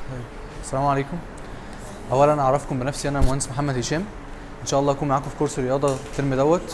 السلام عليكم اولا اعرفكم بنفسي انا مهندس محمد هشام ان شاء الله اكون معاكم في كورس رياضه الترم دوت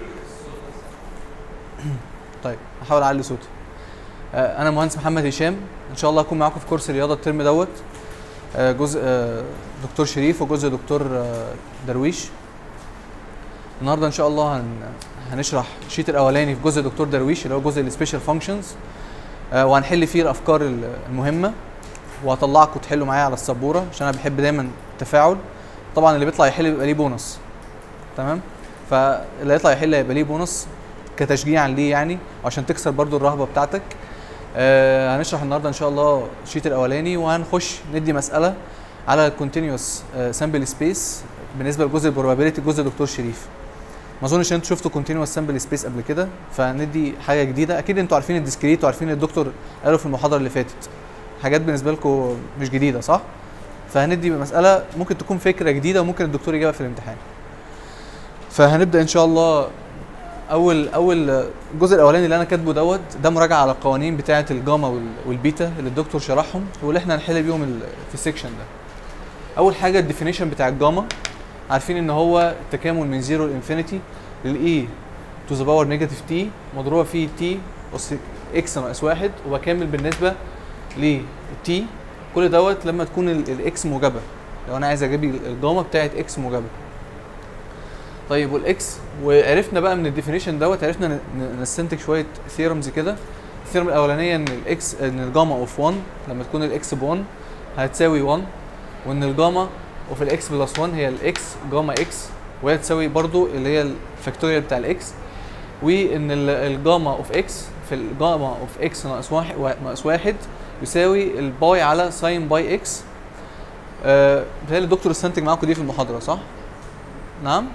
طيب هحاول اعلي صوتي آه، انا مهندس محمد هشام ان شاء الله اكون معاكم في كورس رياضه الترم دوت آه، جزء آه، دكتور شريف وجزء دكتور آه، درويش النهارده ان شاء الله هن هنشرح الشيت الاولاني في جزء دكتور درويش اللي هو جزء السبيشال فانكشنز وهنحل فيه الافكار ال- المهمه وهطلعكم تحلوا معايا على السبوره عشان انا بحب دايما التفاعل طبعا اللي بيطلع يحل بيبقى ليه بونص تمام فاللي هيطلع يحل هيبقى ليه بونص كتشجيعا ليه يعني وعشان تكسر برضو الرهبه بتاعتك آه هنشرح النهارده ان شاء الله الشيت الاولاني وهنخش ندي مساله على الكونتينوس سامبل سبيس بالنسبه لجزء البروبابيلتي جزء دكتور شريف ما اظنش ان انتوا شفتوا كونتينوس سامبل سبيس قبل كده فندي حاجه جديده اكيد انتوا عارفين الديسكريت وعارفين الدكتور قالوا في المحاضره اللي فاتت حاجات بالنسبه لكم مش جديده صح فهندي مساله ممكن تكون فكره جديده وممكن الدكتور يجيبها في الامتحان فهنبدا ان شاء الله اول اول الجزء الاولاني اللي انا كاتبه دوت ده مراجعه على القوانين بتاعه الجاما وال- والبيتا اللي الدكتور شرحهم واللي احنا هنحل بيهم ال- في السكشن ده اول حاجه الديفينيشن بتاع الجاما عارفين ان هو التكامل من زيرو لانفينيتي للاي تو ذا باور نيجاتيف تي مضروبه في تي اس اكس ناقص واحد وبكمل بالنسبه للتي كل دوت لما تكون الاكس موجبه لو انا عايز اجيب الجاما بتاعت اكس موجبه طيب والاكس وعرفنا بقى من الديفينيشن دوت عرفنا ن- ن- نستنتج شويه ثيرمز كده الثيرم الاولانيه ان الاكس ان الجاما اوف 1 لما تكون الاكس ب 1 هتساوي 1 وان الجاما اوف الاكس بلس 1 هي الاكس جاما اكس وهي تساوي برضو اللي هي الفاكتوريال بتاع الاكس وان ال- الجاما اوف اكس في الجاما اوف اكس ناقص واحد وا- ناقص واحد يساوي الباي على ساين باي اكس آه بتهيألي الدكتور استنتج معاكم دي في المحاضرة صح؟ نعم؟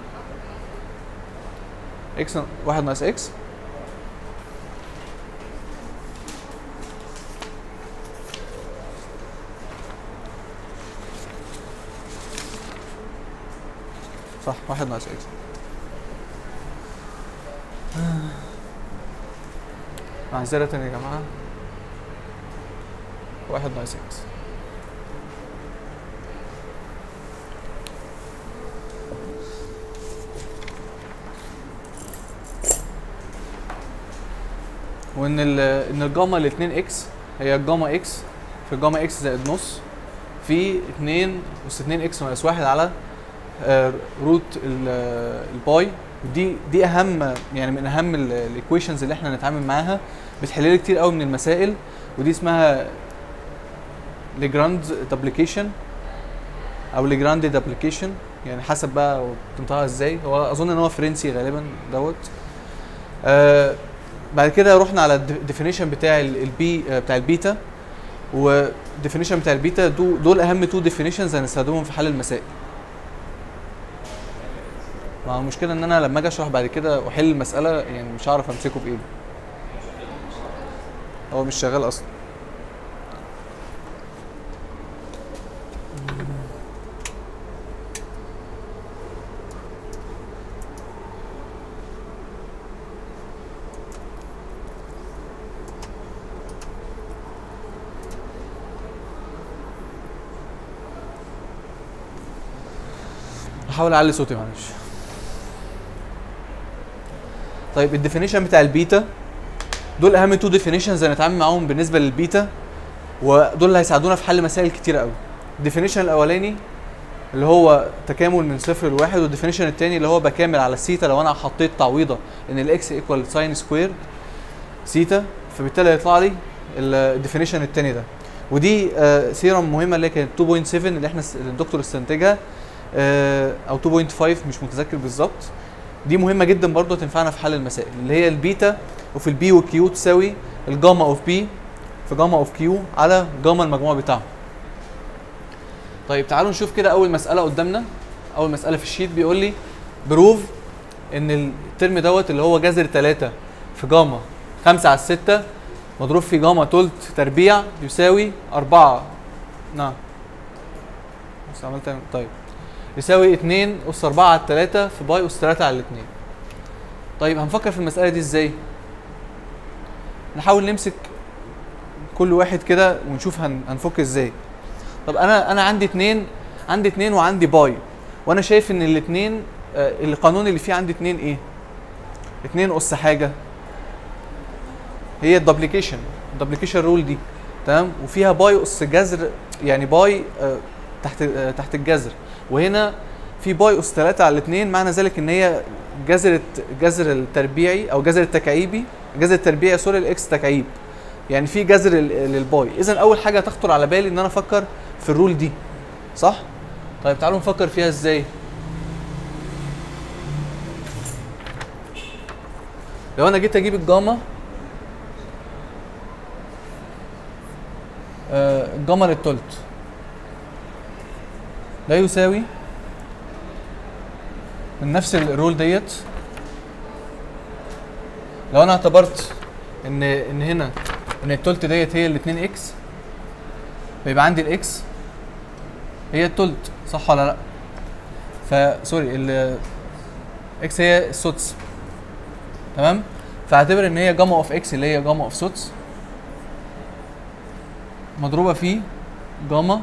اكس واحد ناقص اكس صح واحد ناقص اكس معذرة يا جماعة واحد ناقص اكس وان ال ان الجاما ال 2 اكس هي الجاما اكس في الجاما اكس زائد نص في 2 اس 2 اكس ناقص 1 على آه، روت ال- آه، الباي ودي دي اهم يعني من اهم الايكويشنز اللي احنا هنتعامل معاها بتحل لي كتير قوي من المسائل ودي اسمها ليجراند دابليكيشن او ليجراند دابليكيشن يعني حسب بقى بتنطقها ازاي هو اظن ان هو فرنسي غالبا دوت آه بعد كده رحنا على الديفينيشن بتاع ال- البي آه، بتاع البيتا والديفينيشن بتاع البيتا دو دول اهم تو ديفينيشنز هنستخدمهم في حل المسائل ما هو المشكله ان انا لما اجي اشرح بعد كده واحل المساله يعني مش هعرف امسكه بايدي هو مش شغال اصلا هحاول اعلي صوتي معلش طيب الديفينيشن بتاع البيتا دول اهم تو ديفينيشنز هنتعامل معاهم بالنسبه للبيتا ودول اللي هيساعدونا في حل مسائل كتير قوي الديفينيشن الاولاني اللي هو تكامل من صفر لواحد والديفينيشن الثاني اللي هو بكامل على السيتا لو انا حطيت تعويضه ان الاكس ايكوال ساين سكوير سيتا فبالتالي هيطلع لي الديفينيشن الثاني ده ودي ثيرم مهمه اللي هي كانت 2.7 اللي احنا س- اللي الدكتور استنتجها آه، او 2.5 مش متذكر بالظبط دي مهمه جدا برضه تنفعنا في حل المسائل اللي هي البيتا وفي البي والكيو تساوي الجاما اوف بي في جاما اوف كيو على جاما المجموع بتاعهم طيب تعالوا نشوف كده اول مساله قدامنا اول مساله في الشيت بيقول لي بروف ان الترم دوت اللي هو جذر 3 في جاما 5 على 6 مضروب في جاما تلت تربيع يساوي 4 نعم بس عملت طيب يساوي 2 اس 4 على 3 في باي اس 3 على 2 طيب هنفكر في المساله دي ازاي نحاول نمسك كل واحد كده ونشوف هن... هنفك ازاي طب انا انا عندي اتنين عندي اتنين وعندي باي وانا شايف ان الاتنين آه، القانون اللي فيه عندي اتنين ايه اتنين اس حاجه هي الدبليكيشن الدبليكيشن رول دي تمام وفيها باي اس جذر يعني باي آه، تحت آه، تحت الجذر وهنا في باي اس 3 على الاثنين معنى ذلك ان هي جذر الت- جذر التربيعي او جذر التكعيبي جذر التربيعي سوري الاكس تكعيب يعني في جذر ال- للباي اذا اول حاجه تخطر على بالي ان انا افكر في الرول دي صح طيب تعالوا نفكر فيها ازاي لو انا جيت اجيب الجاما آه، الجاما للتلت ده يساوي من نفس الرول ديت لو انا اعتبرت ان ان هنا ان التلت ديت هي الاتنين اكس فيبقى عندي الاكس هي التلت صح ولا لا فسوري ال اكس هي السدس تمام فاعتبر ان هي جاما اوف اكس اللي هي جاما اوف سدس مضروبه في جاما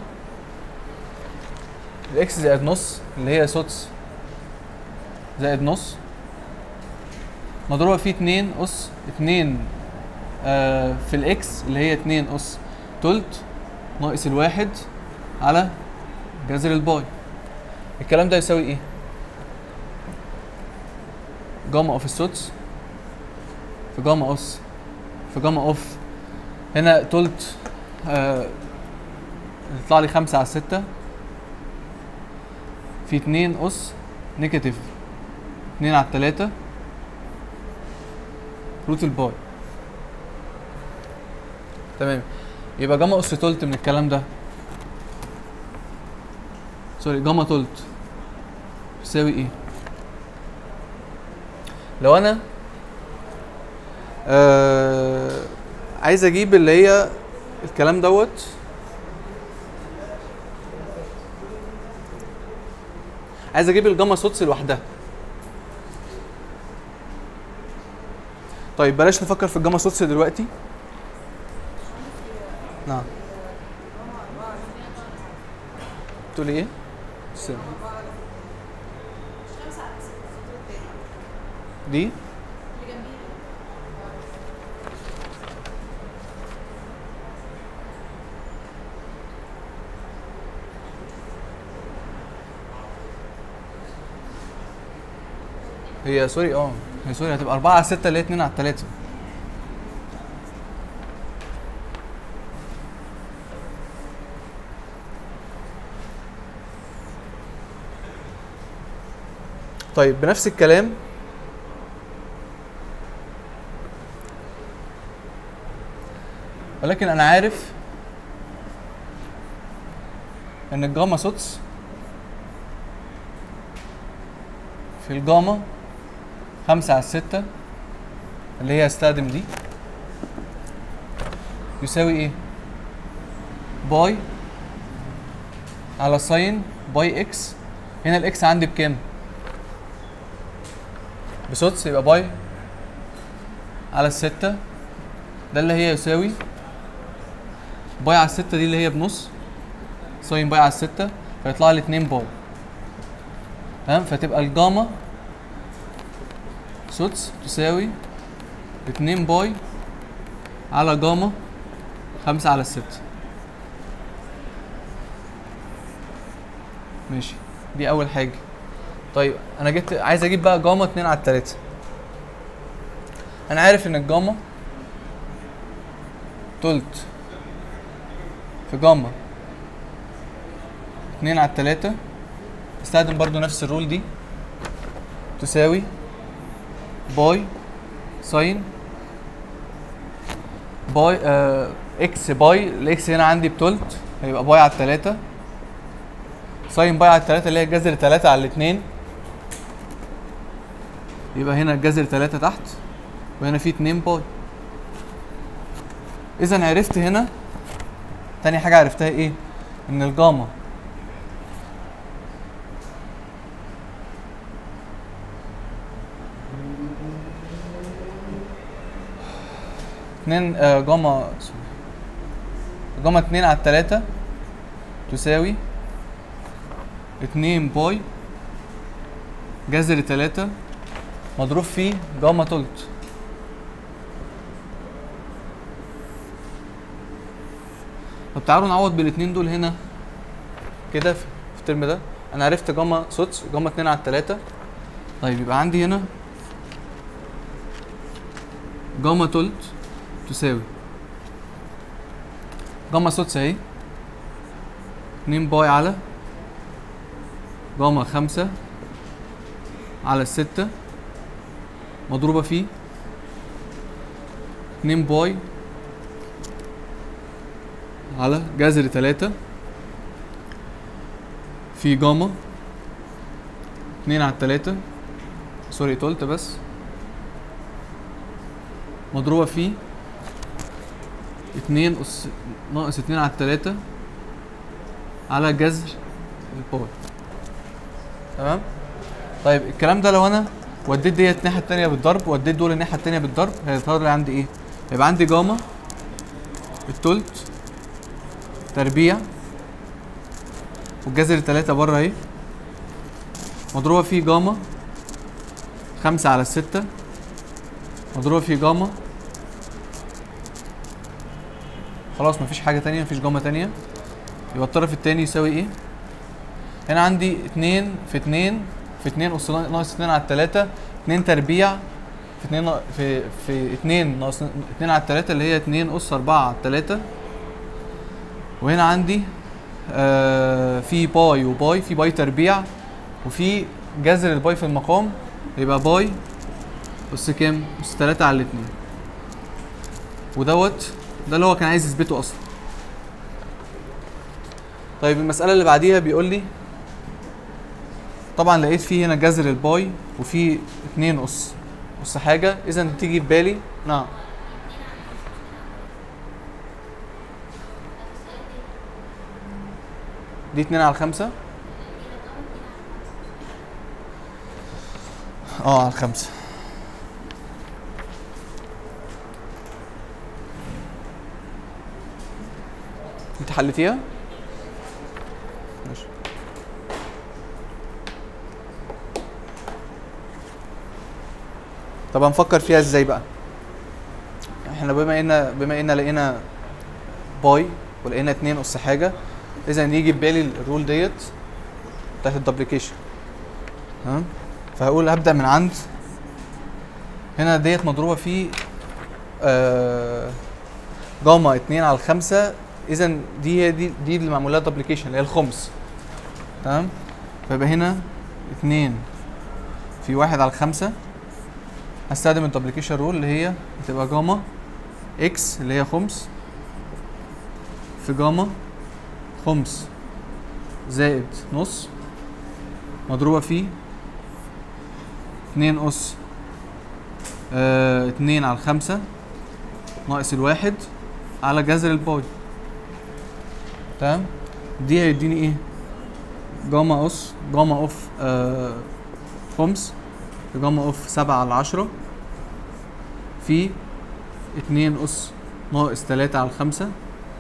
الاكس زائد نص اللي هي سدس زائد نص مضروبه في 2 اس 2 آه في الاكس اللي هي 2 اس تلت ناقص الواحد على جذر الباي الكلام ده يساوي ايه؟ جاما اوف السدس في جاما اس في جاما اوف هنا تلت آه يطلع لي خمسة على ستة في اتنين اس نيجاتيف اتنين على التلاتة روت الباي تمام يبقى جاما اس تلت من الكلام ده سوري جاما تلت يساوي ايه لو انا آه عايز اجيب اللي هي الكلام دوت عايز اجيب الجاما سوتس لوحدها طيب بلاش نفكر في الجاما سوتس دلوقتي نعم تقولي ايه؟ س- دي هي سوري اه هي سوري هتبقى 4 على 6 اللي هي 2 على 3 طيب بنفس الكلام ولكن انا عارف ان الجاما سوتس في الجاما خمسة على الستة اللي هي استخدم دي يساوي ايه؟ باي على ساين باي اكس هنا الاكس عندي بكام؟ بسدس يبقى باي على الستة ده اللي هي يساوي باي على الستة دي اللي هي بنص ساين باي على الستة فيطلع لي اتنين باي تمام فتبقى الجاما سدس تساوي اتنين باي على جاما خمسة على الستة ماشي دي أول حاجة طيب أنا جبت عايز أجيب بقى جاما اتنين على التلاتة أنا عارف إن الجاما تلت في جاما اتنين على التلاتة استخدم برضو نفس الرول دي تساوي باي ساين باي آه اكس باي الاكس هنا عندي بتلت هيبقى باي على التلاتة ساين باي على التلاتة اللي هي جذر تلاتة على الاتنين يبقى هنا جذر تلاتة تحت وهنا في اتنين باي اذا عرفت هنا تاني حاجة عرفتها ايه ان الجاما اتنين آه جاما سوري. جاما اتنين على التلاتة تساوي اتنين باي جذر تلاتة مضروب في جاما تلت طب تعالوا نعوض بالاتنين دول هنا كده في في الترم ده انا عرفت جاما سوتس وجاما اتنين على التلاتة طيب يبقى عندي هنا جاما تلت تساوي جاما سوتس اهي اتنين باي على جاما خمسة على الستة مضروبة في اتنين باي على جذر تلاتة في جاما اتنين على التلاتة سوري تلت بس مضروبة في اتنين أس ناقص اتنين على التلاتة على جذر الباي تمام طيب الكلام ده لو انا وديت ديت الناحيه التانيه بالضرب ووديت دول الناحيه التانيه بالضرب هيظهر لي عندي ايه يبقى عندي جاما التلت تربيع والجذر التلاتة بره اهي مضروبة في جاما خمسة على الستة مضروبة في جاما خلاص مفيش حاجة تانية مفيش جاما تانية يبقى الطرف التاني يساوي ايه؟ هنا عندي اتنين في اتنين في اتنين أس ناقص اتنين على التلاتة اتنين تربيع في اتنين نا- في في اتنين ناقص اتنين على التلاتة اللي هي اتنين أس أربعة على التلاتة وهنا عندي آه في باي وباي في باي تربيع وفي جذر الباي في المقام يبقى باي أس كام؟ أس تلاتة على الاتنين ودوت ده اللي هو كان عايز يثبته أصلا طيب المسألة اللي بعديها بيقول لي طبعا لقيت فيه هنا جذر الباي وفي اتنين أس أس حاجة إذا تيجي في بالي نعم دي اتنين على الخمسة اه على الخمسة انت حلتيها؟ ماشي طب هنفكر فيها ازاي بقى؟ احنا بما ان بما ان لقينا باي ولقينا اتنين اس حاجة اذا يجي في بالي الرول ديت بتاعت الدبليكيشن تمام فهقول هبدأ من عند هنا ديت مضروبة في آه جاما اتنين على الخمسة اذا دي هي دي دي اللي معمول لها دبليكيشن اللي هي الخمس تمام فيبقى هنا اتنين في واحد على الخمسة هستخدم الدبليكيشن رول اللي هي هتبقى جاما اكس اللي هي خمس في جاما خمس زائد نص مضروبة في اتنين أس اه اتنين على الخمسة ناقص الواحد على جذر الباي تمام دي هيديني ايه جاما أس جاما أوف آه خمس في جاما أوف سبعة على عشرة في اتنين أس ناقص تلاتة على الخمسة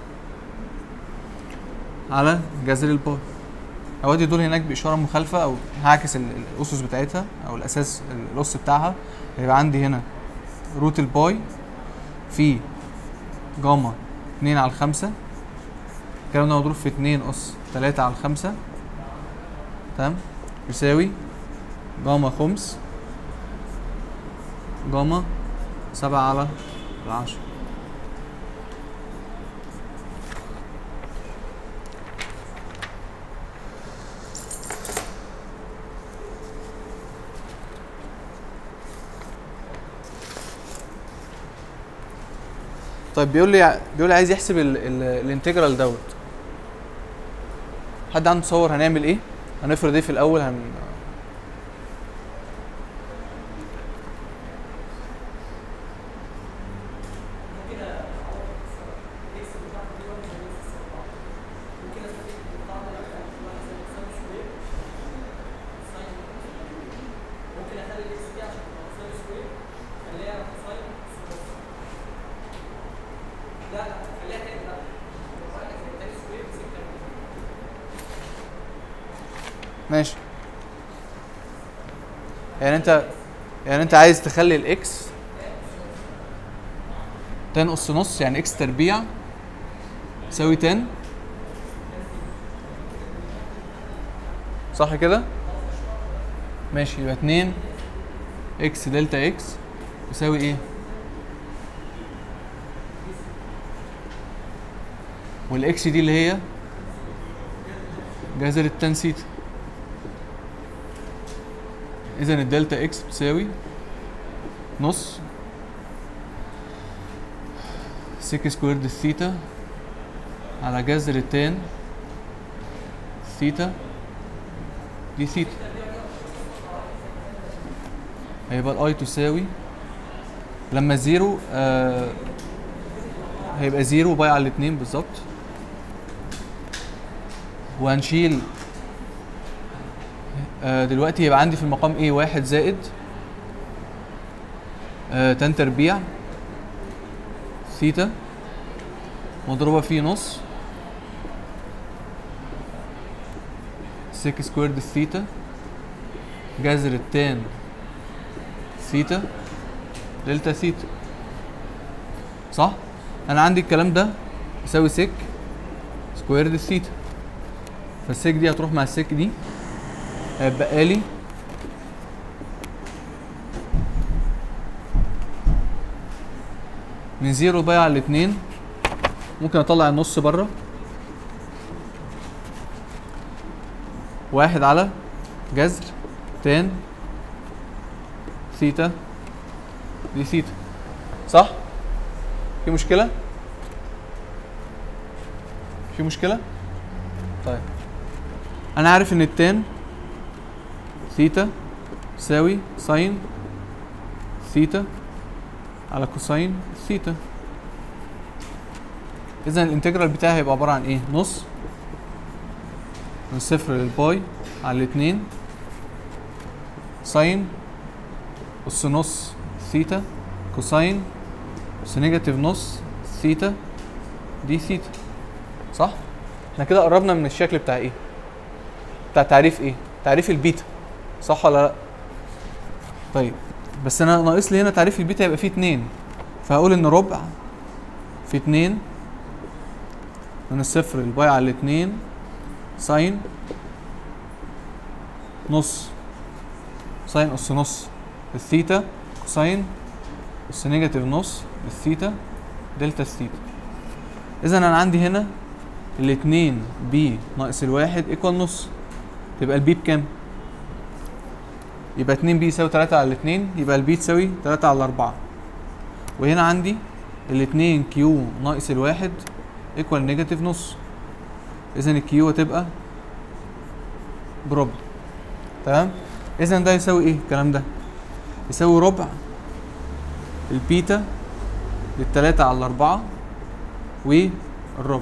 على جذر الباي اودي دول هناك باشاره مخالفه او هعكس ال- الاسس بتاعتها او الاساس الاس بتاعها هيبقى عندي هنا روت الباي في جاما 2 على الخمسة الكلام ده مضروب في 2 اس 3 على الخمسة تمام يساوي جاما خمس جاما سبعة على العشرة طيب بيقول لي بيقول لي عايز يحسب ال- ال- الانتجرال دوت حد عنده تصور هنعمل ايه هنفرض ايه في الاول هن ماشي يعني انت يعني انت عايز تخلي الاكس تان اس نص يعني اكس تربيع يساوي تان صح كده ماشي يبقى 2 اكس دلتا اكس يساوي ايه والاكس دي اللي هي جذر التان سيتا اذا الدلتا اكس بتساوي نص سيك سكويرد الثيتا على جذر التان ثيتا دي ثيتا هيبقى الاي تساوي لما زيرو آه هيبقى زيرو باي على الاتنين بالظبط وهنشيل آه دلوقتي يبقى عندي في المقام ايه واحد زائد آه تان تربيع ثيتا مضروبة في نص سيك سكويرد الثيتا جذر التان ثيتا دلتا ثيتا صح؟ انا عندي الكلام ده يساوي سيك سكويرد الثيتا فالسيك دي هتروح مع السيك دي هيبقى لي من زيرو باي على الاتنين ممكن اطلع النص بره واحد على جذر تان ثيتا دي ثيتا صح؟ في مشكلة؟ في مشكلة؟ طيب أنا عارف إن التان ثيتا تساوي ساين ثيتا على كوساين ثيتا إذا الانتجرال بتاعي هيبقى عبارة عن إيه؟ نص من صفر للباي على الاتنين ساين أس نص ثيتا كوساين أس نيجاتيف نص ثيتا دي ثيتا صح؟ احنا كده قربنا من الشكل بتاع ايه؟ بتاع تعريف ايه؟ تعريف البيتا صح ولا لا؟ طيب بس انا ناقص لي هنا تعريف البيتا يبقى فيه اتنين فهقول ان ربع في اتنين من الصفر الباي على الاتنين ساين نص ساين اس نص الثيتا كوساين اس نيجاتيف نص الثيتا دلتا الثيتا اذا انا عندي هنا الاتنين بي ناقص الواحد ايكوال نص تبقى البي بكام؟ يبقى 2 بي يساوي 3 على 2 يبقى البي تساوي 3 على 4 وهنا عندي الاتنين كيو ناقص الواحد ايكوال نيجاتيف نص اذا الكيو هتبقى بربع تمام اذا ده يساوي ايه الكلام ده يساوي ربع البيتا للتلاتة على الأربعة والربع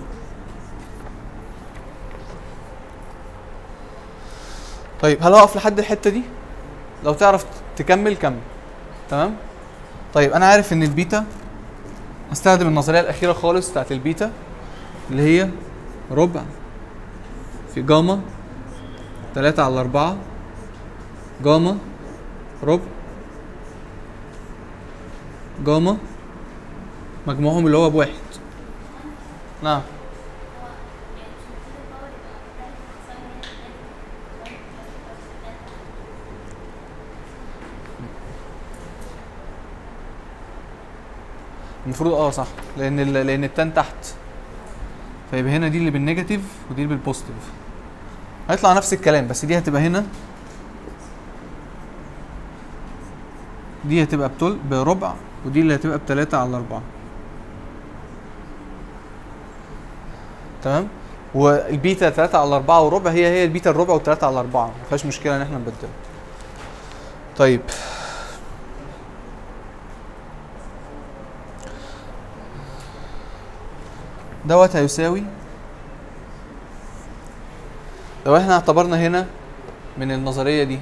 طيب هل اقف لحد الحتة دي؟ لو تعرف تكمل كمل تمام؟ طيب أنا عارف إن البيتا هستخدم النظرية الأخيرة خالص بتاعت البيتا اللي هي ربع في جاما تلاتة على أربعة جاما ربع جاما مجموعهم اللي هو بواحد نعم المفروض اه صح لان ال... لان التان تحت فيبقى هنا دي اللي بالنيجاتيف ودي اللي بالبوزيتيف هيطلع نفس الكلام بس دي هتبقى هنا دي هتبقى بتل بربع ودي اللي هتبقى بتلاتة على أربعة تمام والبيتا تلاتة على أربعة وربع هي هي البيتا الربع والتلاتة على أربعة مفيهاش مشكلة إن احنا نبدلها طيب دوت هيساوي لو احنا اعتبرنا هنا من النظريه دي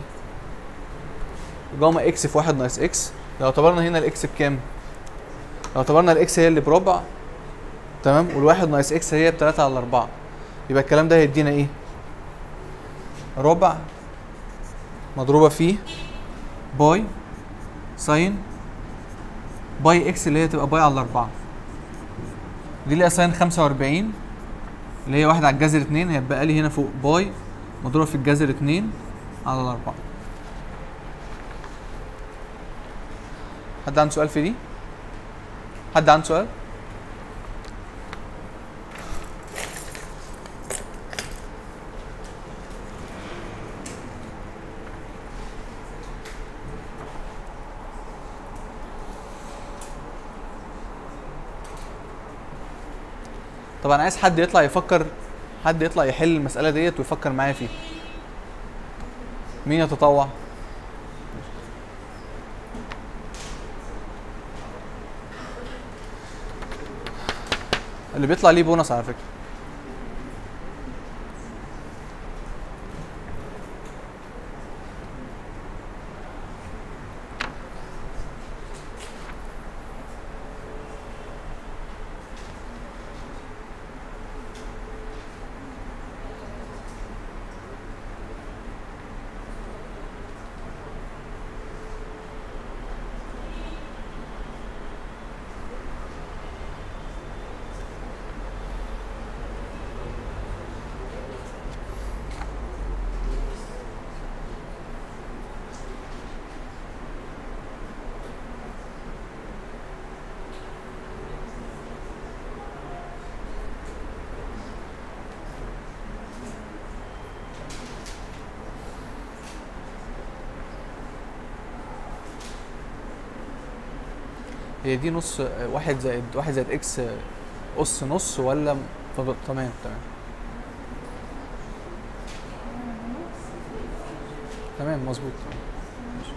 جاما اكس في واحد ناقص اكس لو اعتبرنا هنا الاكس بكام؟ لو اعتبرنا الاكس هي اللي بربع تمام والواحد ناقص اكس هي بتلاتة على أربعة يبقى الكلام ده هيدينا ايه؟ ربع مضروبه في باي ساين باي اكس اللي هي تبقى باي على الاربعه دي اللي هي ساين 45 اللي هي واحد على الجذر 2 هيبقى لي هنا فوق باي مضروبه في الجذر 2 على الاربعه حد عنده سؤال في دي؟ حد عنده سؤال؟ طبعا عايز حد يطلع يفكر حد يطلع يحل المسألة ديت ويفكر معايا فيها مين يتطوع؟ اللي بيطلع ليه بونص على فكرة هي دي نص واحد زائد واحد زائد اكس اس نص ولا طب- تمام تمام تمام مظبوط ماشي.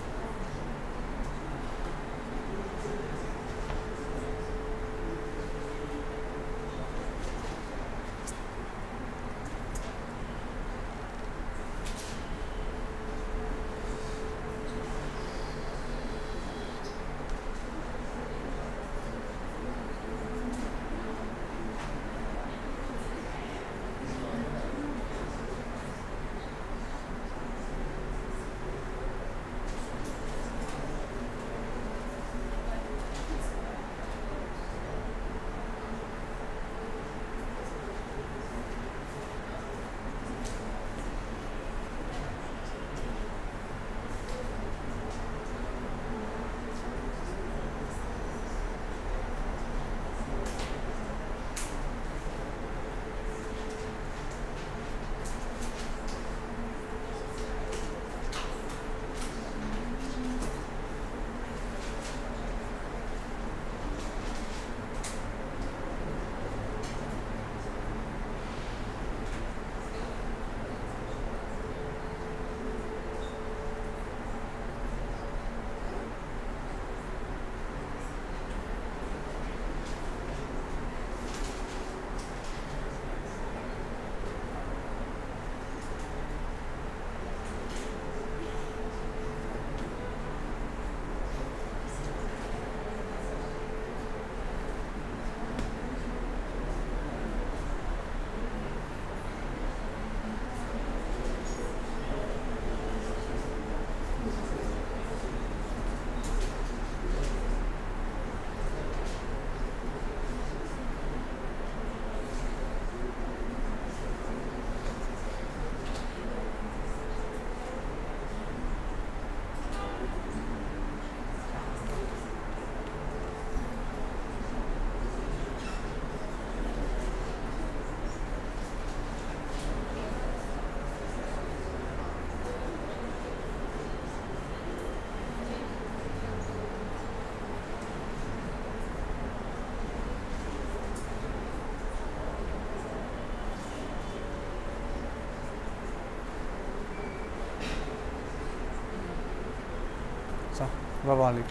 صح برافو عليك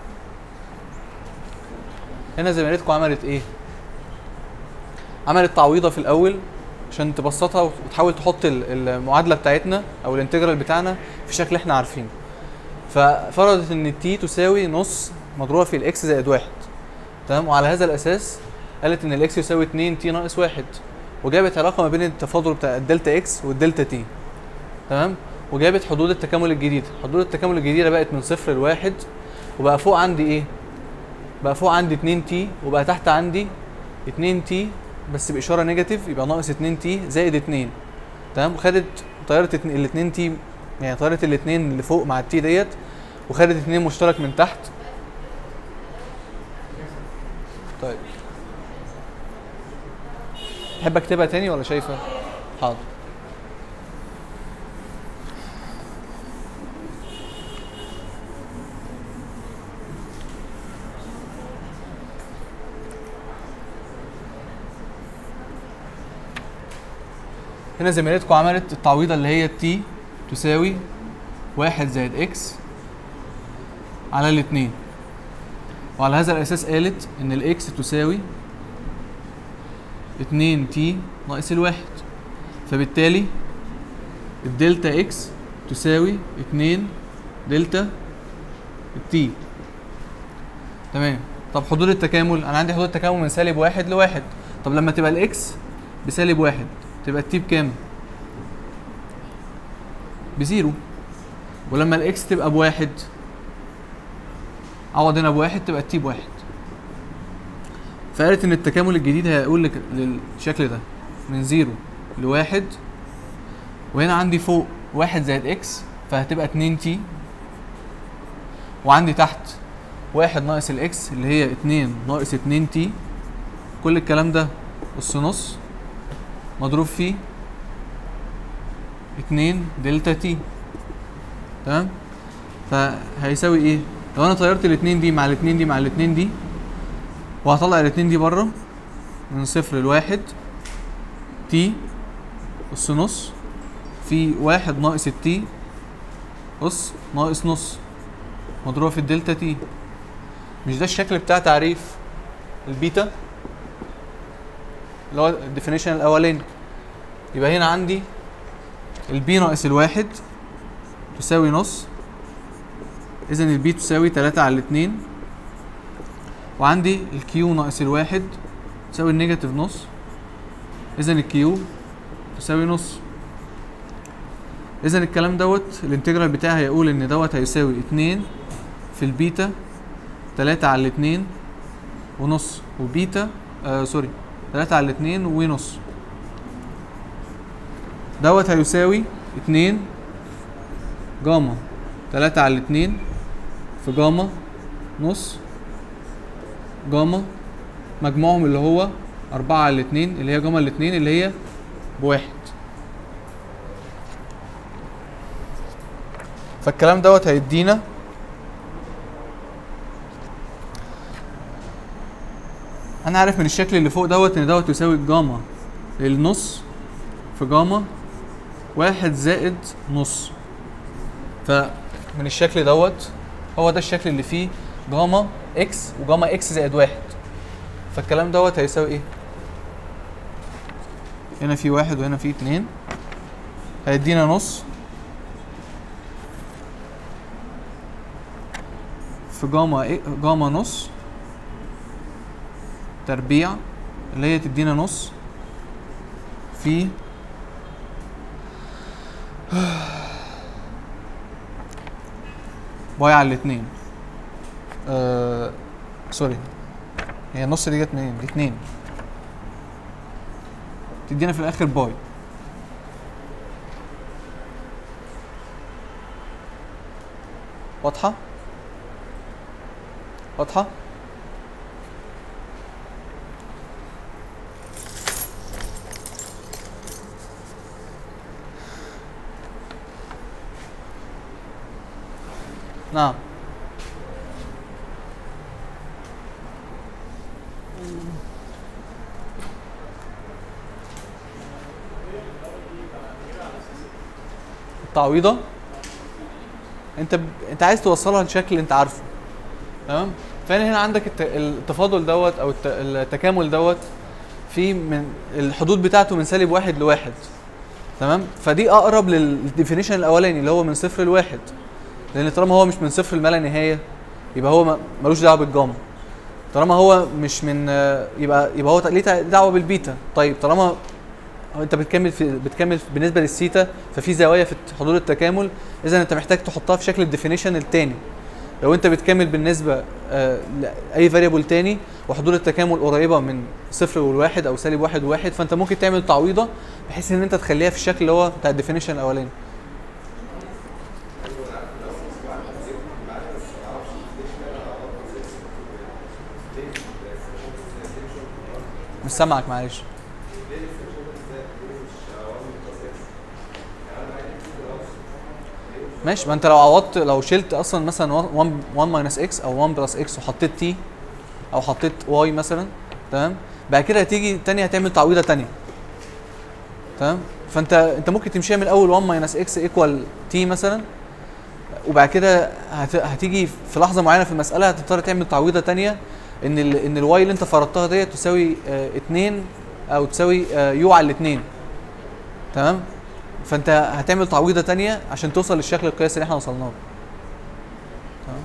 هنا زميلتكم عملت ايه عملت تعويضه في الاول عشان تبسطها وتحاول تحط ال- المعادله بتاعتنا او الانتجرال بتاعنا في شكل احنا عارفينه ففرضت ان التي تساوي نص مضروبه في الاكس زائد واحد تمام وعلى هذا الاساس قالت ان الاكس يساوي 2 تي ناقص واحد وجابت علاقه ما بين التفاضل بتاع الدلتا اكس والدلتا تي تمام وجابت حدود التكامل الجديده حدود التكامل الجديده بقت من صفر لواحد وبقى فوق عندي ايه بقى فوق عندي 2 تي وبقى تحت عندي 2 تي بس باشاره نيجاتيف يبقى ناقص 2 تي زائد 2 تمام وخدت طياره ال 2 تي يعني طياره الاثنين اللي فوق مع التي ديت وخدت 2 مشترك من تحت طيب تحب اكتبها تاني ولا شايفه حاضر هنا زميلتكم عملت التعويضه اللي هي تي تساوي واحد زائد اكس على الاتنين وعلى هذا الاساس قالت ان الاكس تساوي 2 تي ناقص الواحد فبالتالي الدلتا اكس تساوي 2 دلتا التي تمام طب حدود التكامل انا عندي حدود التكامل من سالب واحد لواحد طب لما تبقى الاكس بسالب واحد تبقى التي بكام؟ بزيرو ولما الاكس تبقى بواحد عوض هنا بواحد تبقى التي بواحد فقالت ان التكامل الجديد هيقول لك للشكل ده من زيرو لواحد وهنا عندي فوق واحد زائد اكس فهتبقى اتنين تي وعندي تحت واحد ناقص الاكس اللي هي اتنين ناقص اتنين تي كل الكلام ده أس نص مضروب في اتنين دلتا تي تمام فهيساوي ايه لو انا طيرت الاتنين دي مع الاتنين دي مع الاتنين دي وهطلع الاتنين دي بره من صفر لواحد تي أس نص في واحد ناقص التي أس ناقص نص مضروبة في الدلتا تي مش ده الشكل بتاع تعريف البيتا اللي هو الديفينيشن الاولاني يبقى هنا عندي البي ناقص الواحد تساوي نص اذا البي تساوي تلاتة على الاتنين وعندي الكيو ناقص الواحد تساوي النيجاتيف نص اذا الكيو تساوي نص اذا الكلام دوت الانتجرال بتاعي هيقول ان دوت هيساوي اتنين في البيتا تلاتة على الاتنين ونص وبيتا آه سوري تلاتة على الاتنين ونص دوت هيساوي اتنين جاما تلاتة على الاتنين في جاما نص جاما مجموعهم اللي هو أربعة على الاتنين اللي هي جاما الاتنين اللي هي بواحد فالكلام دوت هيدينا انا عارف من الشكل اللي فوق دوت ان دوت يساوي الجاما للنص في جاما واحد زائد نص فمن الشكل دوت هو ده الشكل اللي فيه جاما اكس وجاما اكس زائد واحد فالكلام دوت هيساوي ايه؟ هنا في واحد وهنا في اتنين هيدينا نص في جاما إيه؟ جاما نص تربيع اللي هي تدينا نص في باي على الاتنين آه سوري هي النص دي جت منين؟ دي اتنين تدينا في الاخر باي واضحة؟ واضحة؟ نعم التعويضة انت ب... انت عايز توصلها لشكل انت عارفه تمام فهنا هنا عندك الت... التفاضل دوت او الت... التكامل دوت في من الحدود بتاعته من سالب واحد لواحد تمام فدي اقرب للديفينيشن الاولاني اللي هو من صفر لواحد لان طالما هو مش من صفر لما لا نهايه يبقى هو ملوش دعوه بالجاما طالما هو مش من يبقى يبقى هو ليه دعوه بالبيتا طيب طالما هو انت بتكمل في بتكمل بالنسبه للسيتا ففي زوايا في حدود التكامل اذا انت محتاج تحطها في شكل الديفينيشن الثاني لو انت بتكمل بالنسبه آه لاي فاريبل تاني وحدود التكامل قريبه من صفر والواحد او سالب واحد وواحد فانت ممكن تعمل تعويضه بحيث ان انت تخليها في الشكل اللي هو بتاع الديفينيشن الاولاني مش سامعك معلش ماشي ما انت لو عوضت لو شلت اصلا مثلا 1 1 ماينس اكس او 1 بلس اكس وحطيت تي او حطيت واي مثلا تمام بعد كده هتيجي تاني هتعمل تعويضه تانية تمام فانت انت ممكن تمشيها من الاول 1 ماينس اكس ايكوال تي مثلا وبعد كده هت... هتيجي في لحظه معينه في المساله هتضطر تعمل تعويضه تانية ان ال... ان الواي اللي انت فرضتها ديت تساوي 2 او تساوي آه، يو على الاثنين تمام فانت هتعمل تعويضه تانية عشان توصل للشكل القياسي اللي احنا وصلنا له تمام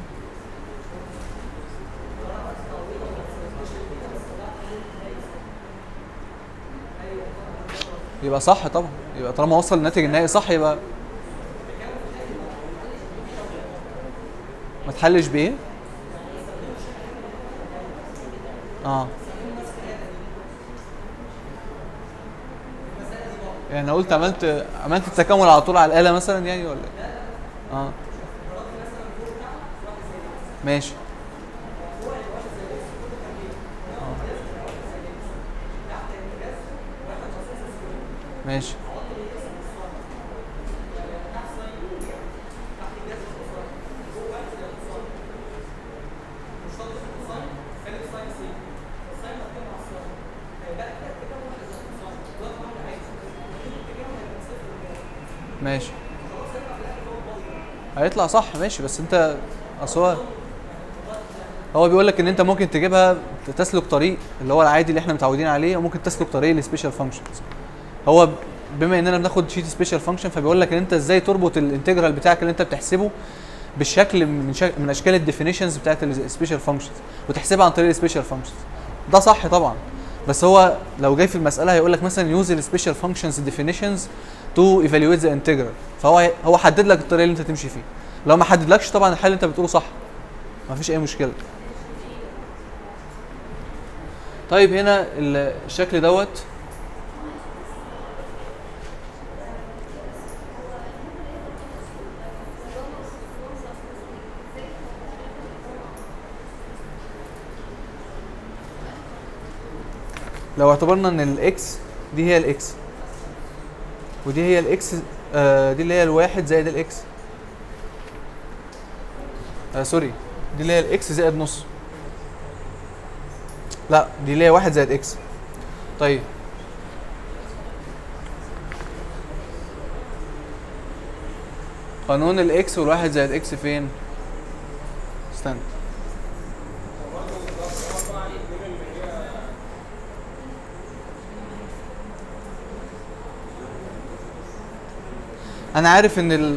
يبقى صح طبعا يبقى طالما وصل للناتج النهائي صح يبقى ما تحلش بايه اه يعني لو قلت عملت عملت التكامل على طول على الآلة مثلا يعني ولا إيه؟ اه ماشي آه. ماشي ماشي هيطلع صح ماشي بس انت اصل هو هو بيقول لك ان انت ممكن تجيبها تسلك طريق اللي هو العادي اللي احنا متعودين عليه وممكن تسلك طريق السبيشال فانكشنز هو بما اننا بناخد شيت سبيشال فانكشن فبيقول لك ان انت ازاي تربط الانتجرال بتاعك اللي انت بتحسبه بالشكل من شك... من اشكال الديفينيشنز بتاعت السبيشال فانكشنز وتحسبها عن طريق السبيشال فانكشنز ده صح طبعا بس هو لو جاي في المساله هيقول لك مثلا يوز السبيشال فانكشنز ديفينيشنز تو ايفالويت ذا انتجرال فهو هو حدد لك الطريقه اللي انت تمشي فيه لو ما حددلكش طبعا الحل اللي انت بتقوله صح ما فيش اي مشكله طيب هنا الشكل دوت لو اعتبرنا ان الاكس دي هي الاكس ودي هي الاكس آه دي اللي هي الواحد زائد الاكس آه سوري دي اللي هي الاكس زائد نص لا دي اللي هي واحد زائد اكس طيب قانون الاكس والواحد زائد اكس فين استنى انا عارف ان ال...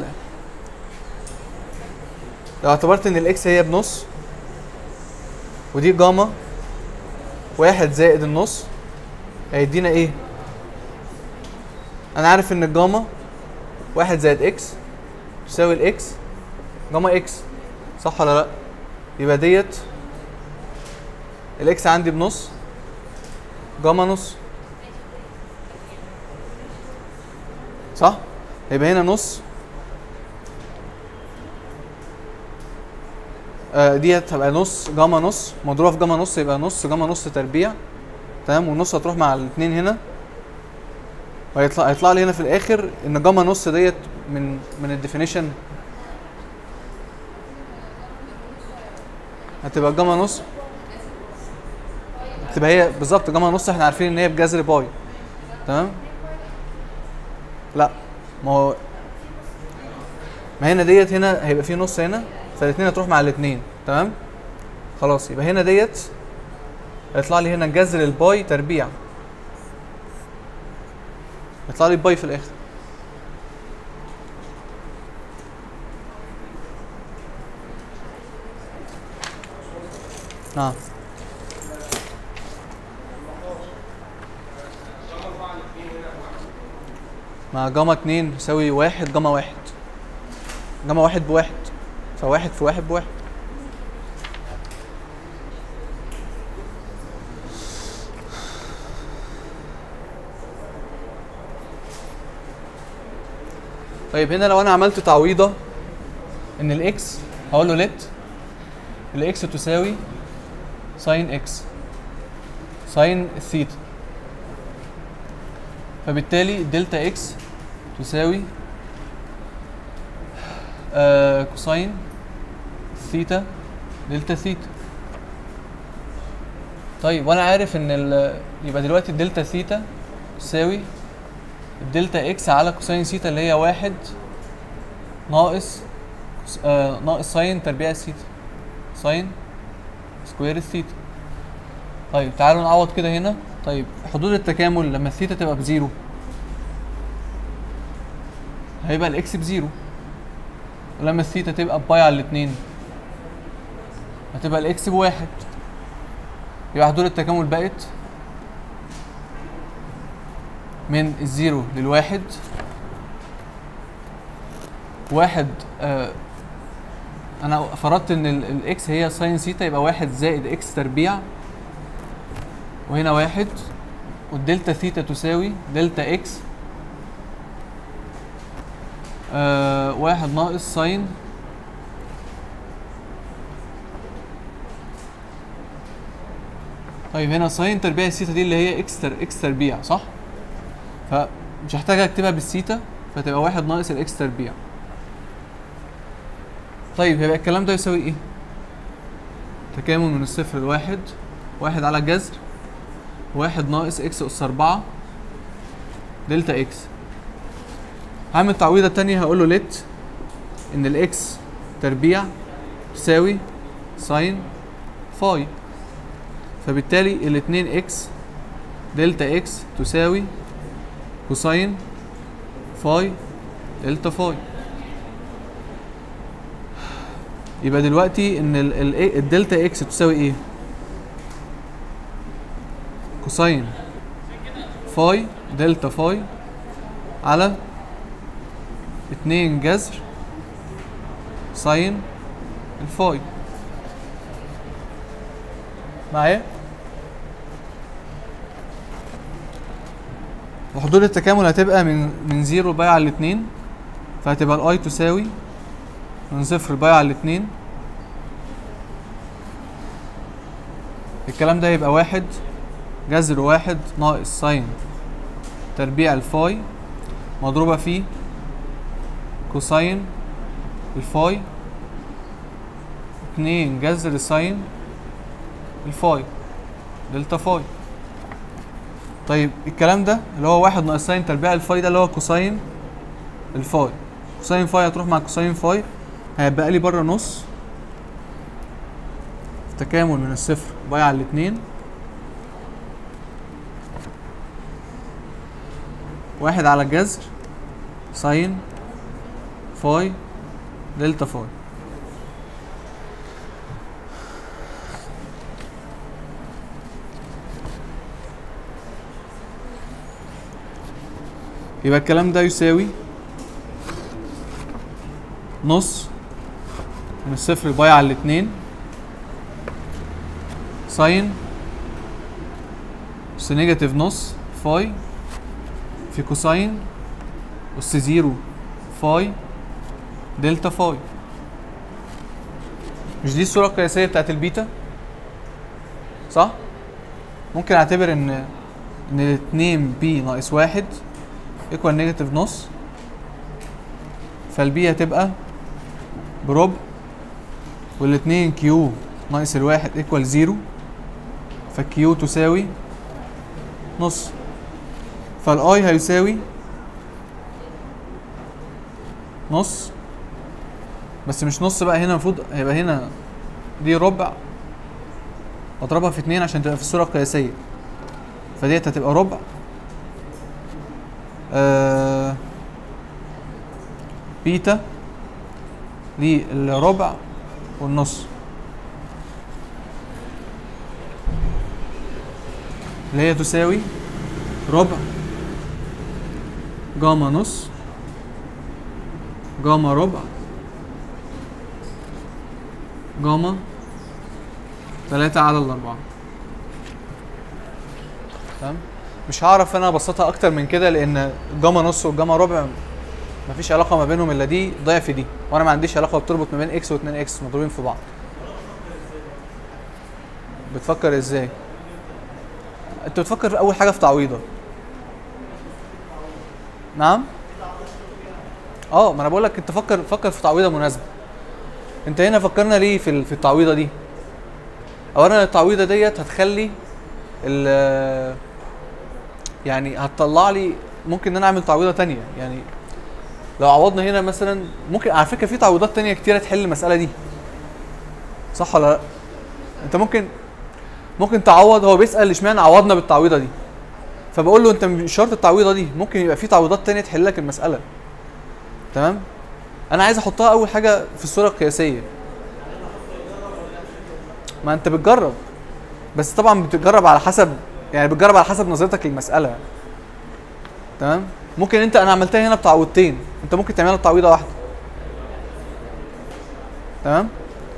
لو اعتبرت ان الاكس هي بنص ودي جاما واحد زائد النص هيدينا ايه انا عارف ان الجاما واحد زائد اكس تساوي الاكس جاما اكس صح ولا لا يبقى ديت الاكس عندي بنص جاما نص صح يبقى هنا نص آه ديت هتبقى نص جاما نص مضروبه في جاما نص يبقى نص جاما نص تربيع تمام والنص هتروح مع الاثنين هنا وهيطلع هيطلع لي هنا في الاخر ان جاما نص ديت من من الديفينيشن هتبقى جاما نص تبقى هي بالظبط جاما نص احنا عارفين ان هي بجذر باي تمام لا ما هو ما هنا ديت هنا هيبقى في نص هنا فالاثنين هتروح مع الاثنين تمام خلاص يبقى هنا ديت هيطلع لي هنا جذر الباي تربيع يطلع لي باي في الاخر نعم مع جاما اتنين يساوي واحد جاما واحد جاما واحد بواحد فواحد في واحد بواحد طيب هنا لو انا عملت تعويضه ان الاكس هقول له لت الاكس تساوي ساين اكس ساين الثيتا فبالتالي دلتا اكس تساوي آه كوساين ثيتا دلتا ثيتا طيب وانا عارف ان ال- يبقى دلوقتي الدلتا ثيتا تساوي الدلتا اكس على كوساين ثيتا اللي هي واحد ناقص كوس- آه ناقص ساين تربيع الثيتا ساين سكوير الثيتا طيب تعالوا نعوض كده هنا طيب حدود التكامل لما الثيتا تبقى بزيرو هيبقى الاكس بزيرو ولما الثيتا تبقى باي على الاتنين هتبقى الاكس بواحد يبقى حدود التكامل بقت من الزيرو للواحد واحد آه انا فرضت ان ال- الاكس هي ساين ثيتا يبقى واحد زائد اكس تربيع وهنا واحد والدلتا ثيتا تساوي دلتا اكس آه واحد ناقص ساين طيب هنا ساين تربيع الثيتا دي اللي هي اكس تر اكس تربيع صح؟ فمش هحتاج اكتبها بالثيتا فتبقى واحد ناقص الاكس تربيع طيب يبقى الكلام ده يساوي ايه؟ تكامل من الصفر لواحد واحد على جذر واحد ناقص اكس اس اربعة دلتا اكس هعمل تعويضة تانية هقول له لت ان الاكس تربيع تساوي ساين فاي فبالتالي الاتنين اكس دلتا اكس تساوي كوساين فاي دلتا فاي يبقى دلوقتي ان ال- ال- الدلتا اكس تساوي ايه كوساين فاي دلتا فاي على اتنين جذر ساين الفاي معايا وحدود التكامل هتبقى من من زيرو باي على الاتنين فهتبقى الاي تساوي من صفر باي على الاتنين الكلام ده يبقى واحد جذر واحد ناقص ساين تربيع الفاي مضروبة في كوساين الفاي اتنين جذر ساين الفاي دلتا فاي طيب الكلام ده اللي هو واحد ناقص ساين تربيع الفاي ده اللي هو كوساين الفاي كوساين فاي هتروح مع كوساين فاي هيبقى لي بره نص في تكامل من الصفر باي على الاتنين واحد على الجذر ساين فاي دلتا فاي يبقى الكلام ده يساوي نص من الصفر باي على الاتنين ساين اس نيجاتيف نص فاي في كوساين اس زيرو فاي دلتا فاي مش دي الصورة القياسية بتاعت البيتا صح؟ ممكن اعتبر ان ان الاتنين بي ناقص واحد ايكوال نيجاتيف نص فالبي هتبقى بربع والاتنين كيو ناقص الواحد ايكوال زيرو فالكيو تساوي نص فالاي هيساوي نص بس مش نص بقى هنا المفروض هيبقى هنا دي ربع اضربها في اتنين عشان تبقى في الصورة القياسية فديت هتبقى ربع آه بيتا للربع والنص اللي هي تساوي ربع جاما نص جاما ربع جاما تلاتة على الأربعة تمام مش هعرف انا ابسطها اكتر من كده لان جاما نص والجاما ربع مفيش علاقه ما بينهم الا دي ضعف دي وانا ما عنديش علاقه بتربط ما بين اكس و2 اكس مضروبين في بعض بتفكر ازاي انت بتفكر في اول حاجه في تعويضه نعم اه ما انا بقول لك انت فكر فكر في تعويضه مناسبه انت هنا فكرنا ليه في ال- في التعويضه دي اولا التعويضه ديت هتخلي ال يعني هتطلع لي ممكن ان انا اعمل تعويضه تانية يعني لو عوضنا هنا مثلا ممكن على فكره في تعويضات تانية كتيره تحل المساله دي صح ولا لا انت ممكن ممكن تعوض هو بيسال اشمعنى عوضنا بالتعويضه دي فبقول له انت مش شرط التعويضه دي ممكن يبقى في تعويضات تانية تحل لك المساله تمام انا عايز احطها اول حاجه في الصوره القياسيه ما انت بتجرب بس طبعا بتجرب على حسب يعني بتجرب على حسب نظرتك للمساله تمام ممكن انت انا عملتها هنا بتعويضتين انت ممكن تعملها بتعويضه واحده تمام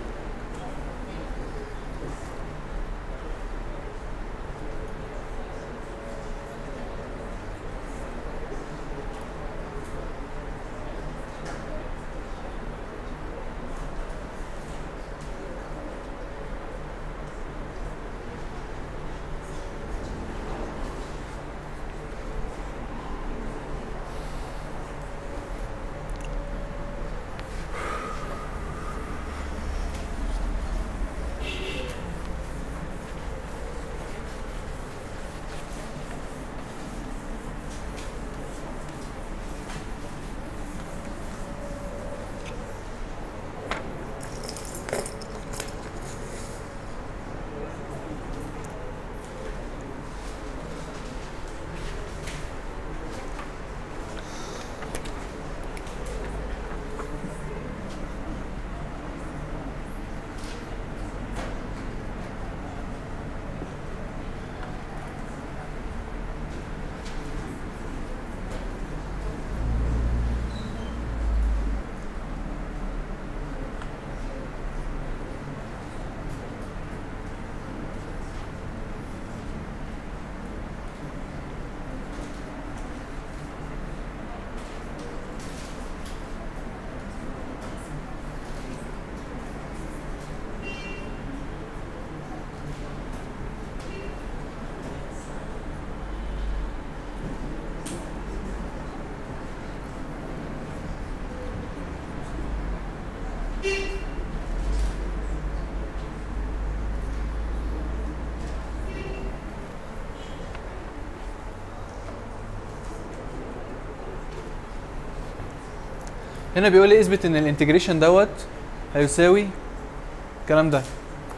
هنا بيقول لي اثبت ان الانتجريشن دوت هيساوي الكلام ده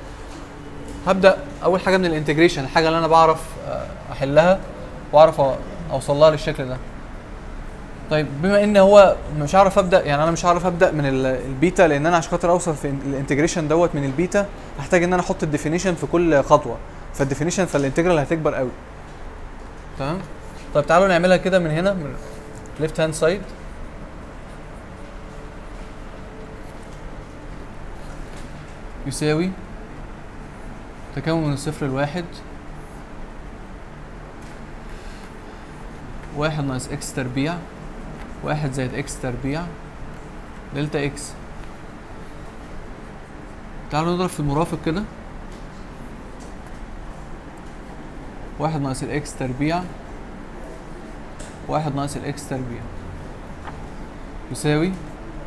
هبدا اول حاجه من الانتجريشن الحاجه اللي انا بعرف آه، احلها واعرف أ- اوصل لها للشكل ده طيب بما ان هو مش هعرف ابدا يعني انا مش هعرف ابدا من ال- البيتا لان انا عشان خاطر اوصل في الانتجريشن دوت من البيتا هحتاج ان انا احط الديفينيشن في كل خطوه فالديفينيشن فالانتجرال هتكبر قوي تمام طيب تعالوا نعملها كده من هنا من ليفت هاند سايد يساوي تكون من الصفر لواحد واحد ناقص اكس تربيع واحد زائد اكس تربيع دلتا اكس تعالوا نضرب في المرافق كده واحد ناقص الاكس تربيع واحد ناقص الاكس تربيع يساوي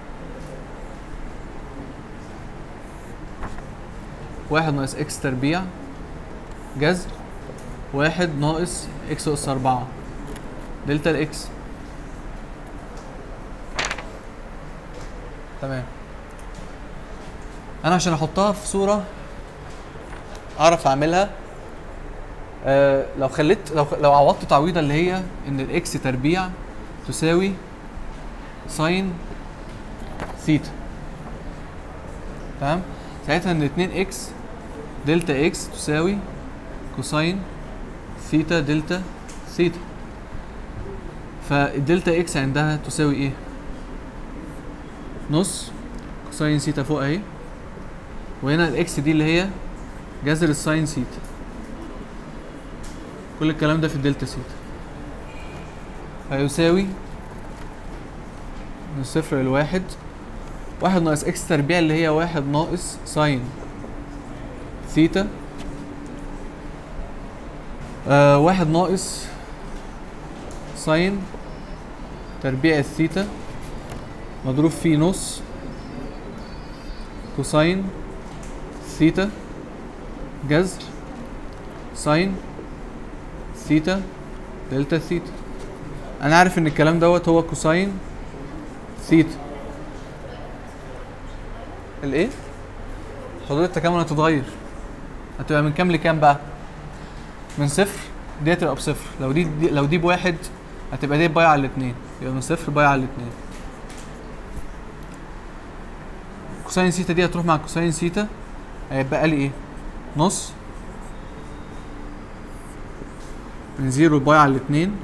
واحد ناقص اكس تربيع جذر واحد ناقص اكس اس اربعة دلتا الاكس تمام انا عشان احطها في صورة اعرف اعملها آه لو خليت لو لو عوضت تعويضه اللي هي ان الاكس تربيع تساوي ساين ثيتا تمام ساعتها ان 2 اكس دلتا اكس تساوي كوساين ثيتا دلتا ثيتا فالدلتا اكس عندها تساوي ايه نص كوساين سيتا فوق اهي وهنا الاكس دي اللي هي جذر الساين سيتا كل الكلام ده في الدلتا سيتا هيساوي من صفر لواحد واحد ناقص اكس تربيع اللي هي واحد ناقص ساين ثيتا آه واحد ناقص ساين تربيع الثيتا مضروب في نص كوساين ثيتا جذر ساين ثيتا دلتا ثيتا انا عارف ان الكلام دوت هو كوساين ثيتا الايه حدود التكامل هتتغير هتبقى من كام لكام بقى من صفر دي هتبقى بصفر لو دي, دي لو دي بواحد هتبقى دي بايعة على الاتنين يبقى من صفر بايعة على الاتنين كوساين سيتا دي هتروح مع كوساين سيتا هيبقى لي ايه نص من زيرو بايعة على الاتنين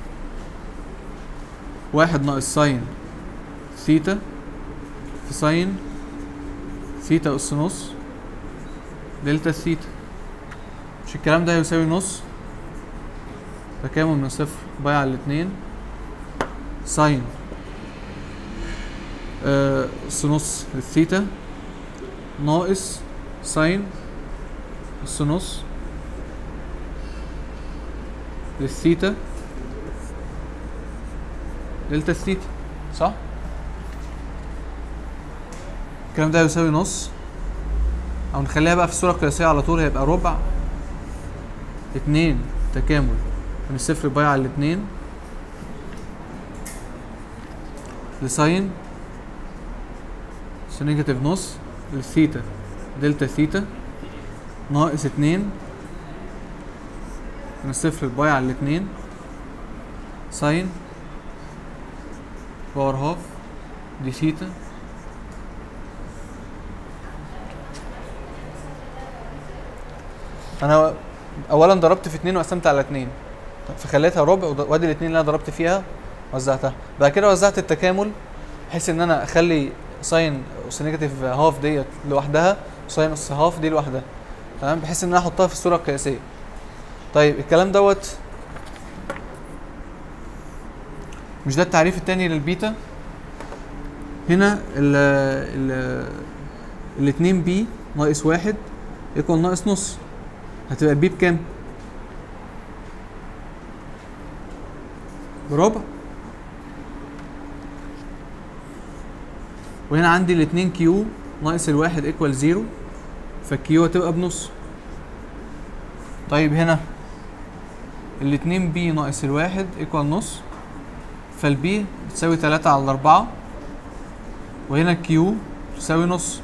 واحد ناقص ساين ثيتا في ساين ثيتا أس نص دلتا ثيتا مش الكلام ده هيساوي نص تكامل من صفر باي على الاتنين ساين آه، أس نص للثيتا ناقص ساين أس نص للثيتا دلتا الثيتا صح؟ الكلام ده يساوي نص او نخليها بقى في الصورة القياسية على طول هيبقى ربع اتنين تكامل من الصفر باي على الاتنين لساين بس نيجاتيف نص للثيتا دلتا ثيتا ناقص اتنين من الصفر باي على الاتنين ساين باور هاف دي ثيتا انا اولا ضربت في اتنين وقسمت على اتنين فخليتها ربع وض- وادي الاتنين اللي انا ضربت فيها وزعتها بعد كده وزعت التكامل بحيث ان انا اخلي ساين اس نيجاتيف هاف ديت لوحدها وساين اس هاف دي لوحدها تمام بحيث ان انا احطها في الصوره القياسيه طيب الكلام دوت مش ده التعريف التاني للبيتا هنا ال ال الاتنين بي ناقص واحد يكون ناقص نص هتبقى البي بكام؟ بربع وهنا عندي الاتنين كيو ناقص الواحد ايكوال زيرو فالكيو هتبقى بنص طيب هنا الاتنين بي ناقص الواحد ايكوال نص فالبي بتساوي تلاتة على أربعة وهنا الكيو تساوي نص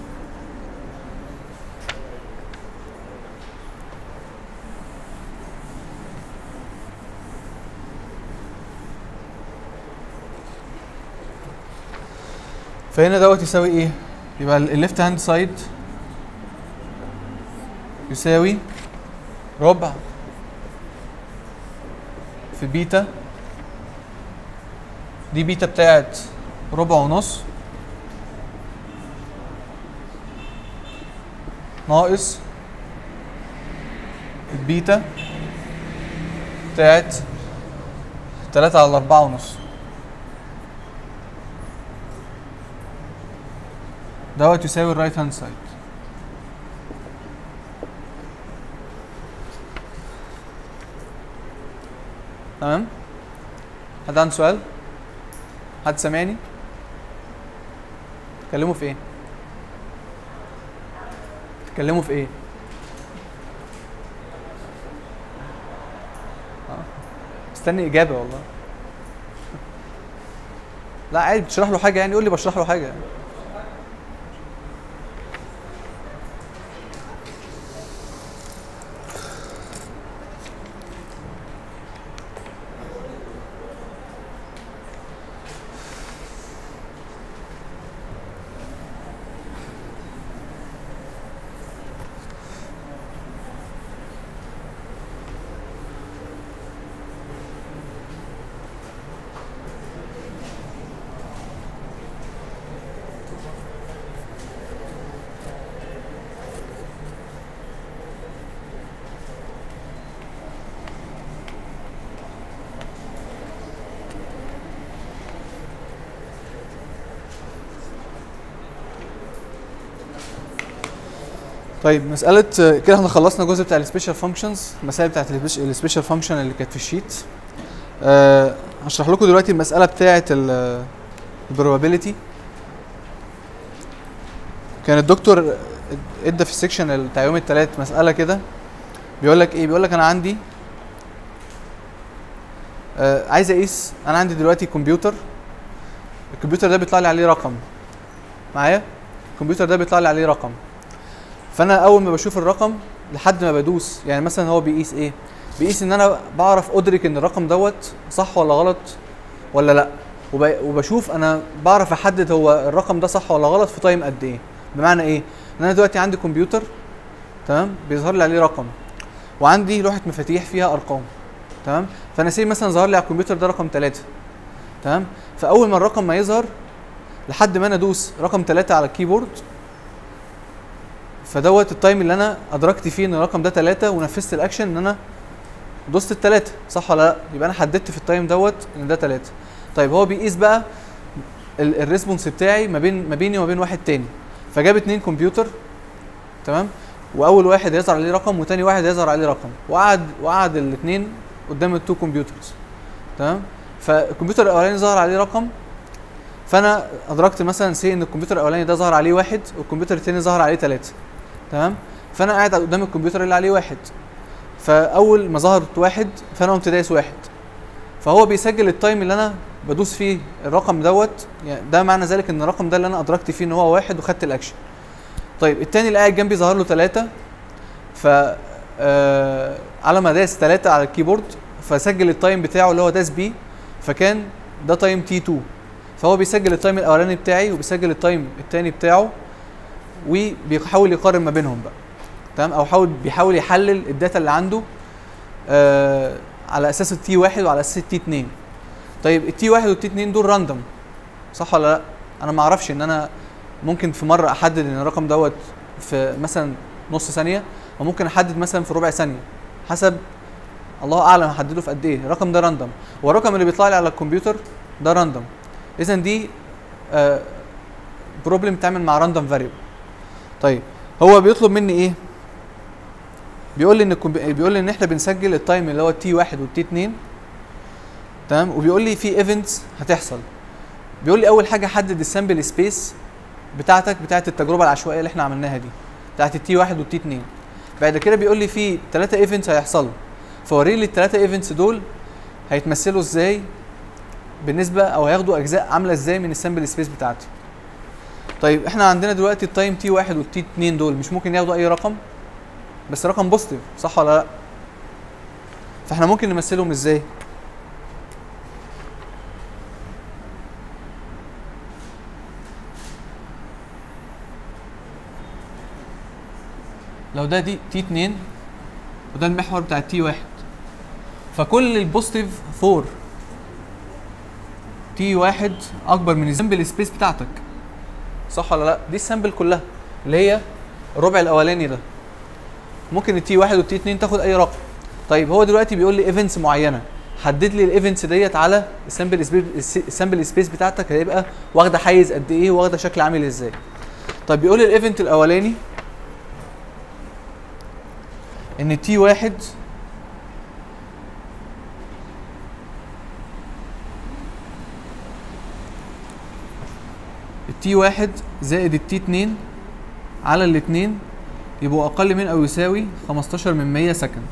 فهنا دوت يساوي ايه؟ يبقى الليفت هاند سايد يساوي ربع في بيتا دي بيتا بتاعت ربع ونص ناقص البيتا بتاعت تلاتة على أربعة ونص دوت يساوي الرايت هاند سايد تمام حد عنده سؤال حد سامعني تكلموا في ايه تكلموا في ايه آه. مستني اجابه والله لا عادي بتشرح له حاجه يعني قول لي بشرح له حاجه طيب مسألة آه، كده احنا خلصنا الجزء بتاع السبيشال فانكشنز المسائل بتاعت السبيشال فانكشن اللي كانت في الشيت أه هشرح لكم دلوقتي المسألة بتاعت البروبابيلتي كان الدكتور ادى في السكشن بتاع يوم الثلاث مسألة كده بيقول لك ايه بيقول لك انا عندي آه عايز اقيس انا عندي دلوقتي كمبيوتر الكمبيوتر ده بيطلع لي عليه رقم معايا الكمبيوتر ده بيطلع لي عليه رقم فانا اول ما بشوف الرقم لحد ما بدوس يعني مثلا هو بيقيس ايه بيقيس ان انا بعرف ادرك ان الرقم دوت صح ولا غلط ولا لا وب- وبشوف انا بعرف احدد هو الرقم ده صح ولا غلط في تايم قد ايه بمعنى ايه ان انا دلوقتي عندي كمبيوتر تمام بيظهر لي عليه رقم وعندي لوحه مفاتيح فيها ارقام تمام فانا سي مثلا ظهر لي على الكمبيوتر ده رقم 3 تمام فاول ما الرقم ما يظهر لحد ما انا ادوس رقم 3 على الكيبورد فدوت التايم اللي انا ادركت فيه ان الرقم ده 3 ونفذت الاكشن ان انا دوست التلاتة صح ولا لا يبقى انا حددت في التايم دوت ان ده 3 طيب هو بيقيس بقى ال- الريسبونس بتاعي ما بين ما بيني وما بين واحد تاني فجاب اتنين كمبيوتر تمام واول واحد يظهر عليه رقم وتاني واحد يظهر عليه رقم وقعد وقعد الاثنين قدام التو كمبيوترز تمام فالكمبيوتر الاولاني ظهر عليه رقم فانا ادركت مثلا سي ان الكمبيوتر الاولاني ده ظهر عليه واحد والكمبيوتر التاني ظهر عليه ثلاثة تمام فانا قاعد قدام الكمبيوتر اللي عليه واحد فاول ما ظهرت واحد فانا قمت دايس واحد فهو بيسجل التايم اللي انا بدوس فيه الرقم دوت يعني ده معنى ذلك ان الرقم ده اللي انا ادركت فيه ان هو واحد وخدت الاكشن طيب التاني اللي قاعد جنبي ظهر له ثلاثة ف آه على ما داس ثلاثة على الكيبورد فسجل التايم بتاعه اللي هو داس بيه فكان ده تايم تي 2 فهو بيسجل التايم الاولاني بتاعي وبيسجل التايم التاني بتاعه وبيحاول يقارن ما بينهم بقى تمام او حاول بيحاول يحلل الداتا اللي عنده آه على اساس التي واحد وعلى اساس التي 2 طيب التي واحد والتي 2 دول راندوم صح ولا لا انا ما اعرفش ان انا ممكن في مره احدد ان الرقم دوت في مثلا نص ثانيه وممكن احدد مثلا في ربع ثانيه حسب الله اعلم هحدده في قد ايه الرقم ده راندوم والرقم اللي بيطلع لي على الكمبيوتر ده راندوم اذا دي بروبلم بتعمل مع راندوم فاريبل طيب هو بيطلب مني ايه بيقول لي ان الكمبي... بيقول لي ان احنا بنسجل التايم اللي هو تي 1 والتي 2 تمام وبيقول لي في ايفنتس هتحصل بيقول لي اول حاجه حدد السامبل سبيس بتاعتك بتاعت التجربه العشوائيه اللي احنا عملناها دي بتاعت التي 1 والتي 2 بعد كده بيقول لي في ثلاثه ايفنتس هيحصلوا فوري لي الثلاثه ايفنتس دول هيتمثلوا ازاي بالنسبه او هياخدوا اجزاء عامله ازاي من السامبل سبيس بتاعتي طيب احنا عندنا دلوقتي التايم تي 1 والتي 2 دول مش ممكن ياخدوا اي رقم بس رقم بوزيتيف صح ولا لا فاحنا ممكن نمثلهم ازاي لو ده دي تي 2 وده المحور بتاع التي 1 فكل البوزيتيف 4 تي 1 اكبر من السامبل سبيس بتاعتك صح ولا لا دي السامبل كلها اللي هي الربع الاولاني ده ممكن التي 1 والتي 2 تاخد اي رقم طيب هو دلوقتي بيقول لي ايفنتس معينه حدد لي الايفنتس ديت على السامبل سبيس السامبل سبيس بتاعتك هيبقى واخده حيز قد ايه واخده شكل عامل ازاي طيب بيقول لي الايفنت الاولاني ان تي واحد التي واحد زائد التي اتنين على الاتنين يبقوا اقل من او يساوي 15 من 100 سكند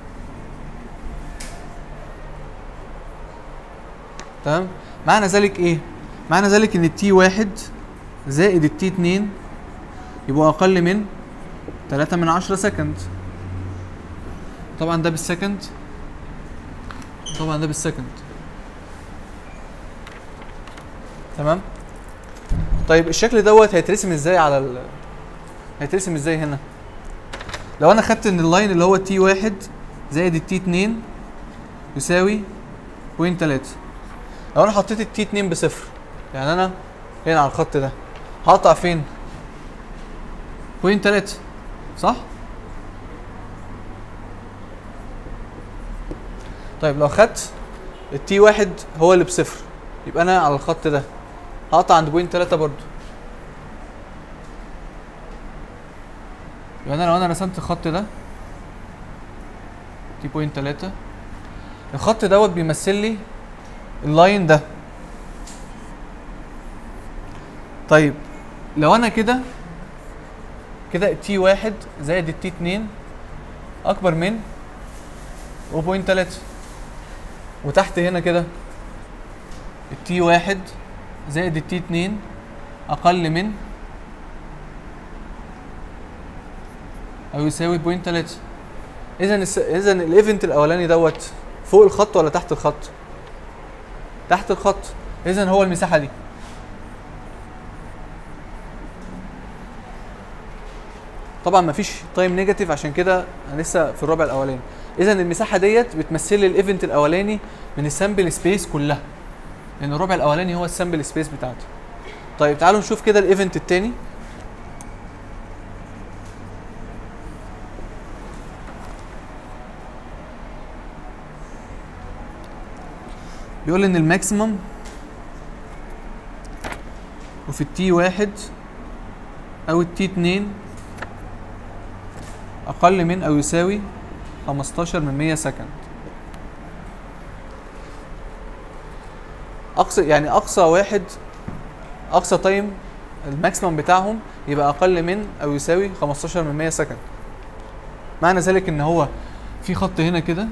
تمام معنى ذلك ايه معنى ذلك ان التي واحد زائد التي اتنين يبقوا اقل من 3 من 10 سكند طبعا ده بالسكند طبعا ده بالسكند تمام طيب الشكل دوت هيترسم ازاي على ال... هيترسم ازاي هنا لو انا خدت ان اللاين اللي هو تي واحد زائد التي اتنين يساوي بوينت تلاتة لو انا حطيت التي اتنين بصفر يعني انا هنا على الخط ده هقطع فين بوينت تلاتة صح طيب لو خدت التي واحد هو اللي بصفر يبقى انا على الخط ده هقطع عند بوينت تلاتة برضو يبقى انا لو انا رسمت الخط ده تي بوينت 3 الخط دوت بيمثل لي اللاين ده طيب لو انا كده كده التي واحد زائد التي اتنين اكبر من 0.3 وتحت هنا كده التي واحد زائد التي اتنين اقل من او يساوي 0.3 اذا الس... اذا الايفنت الاولاني دوت فوق الخط ولا تحت الخط تحت الخط اذا هو المساحه دي طبعا مفيش تايم نيجاتيف عشان كده انا لسه في الربع الاولاني اذا المساحه ديت بتمثل لي الايفنت الاولاني من السامبل سبيس كلها لان الربع الاولاني هو السامبل سبيس بتاعتي طيب تعالوا نشوف كده الايفنت التاني بيقول ان الماكسيمم وفي التي واحد او التي اتنين اقل من او يساوي 15 من 100 سكند اقصى يعني اقصى واحد اقصى تايم الماكسيمم بتاعهم يبقى اقل من او يساوي 15 من 100 سكند معنى ذلك ان هو في خط هنا كده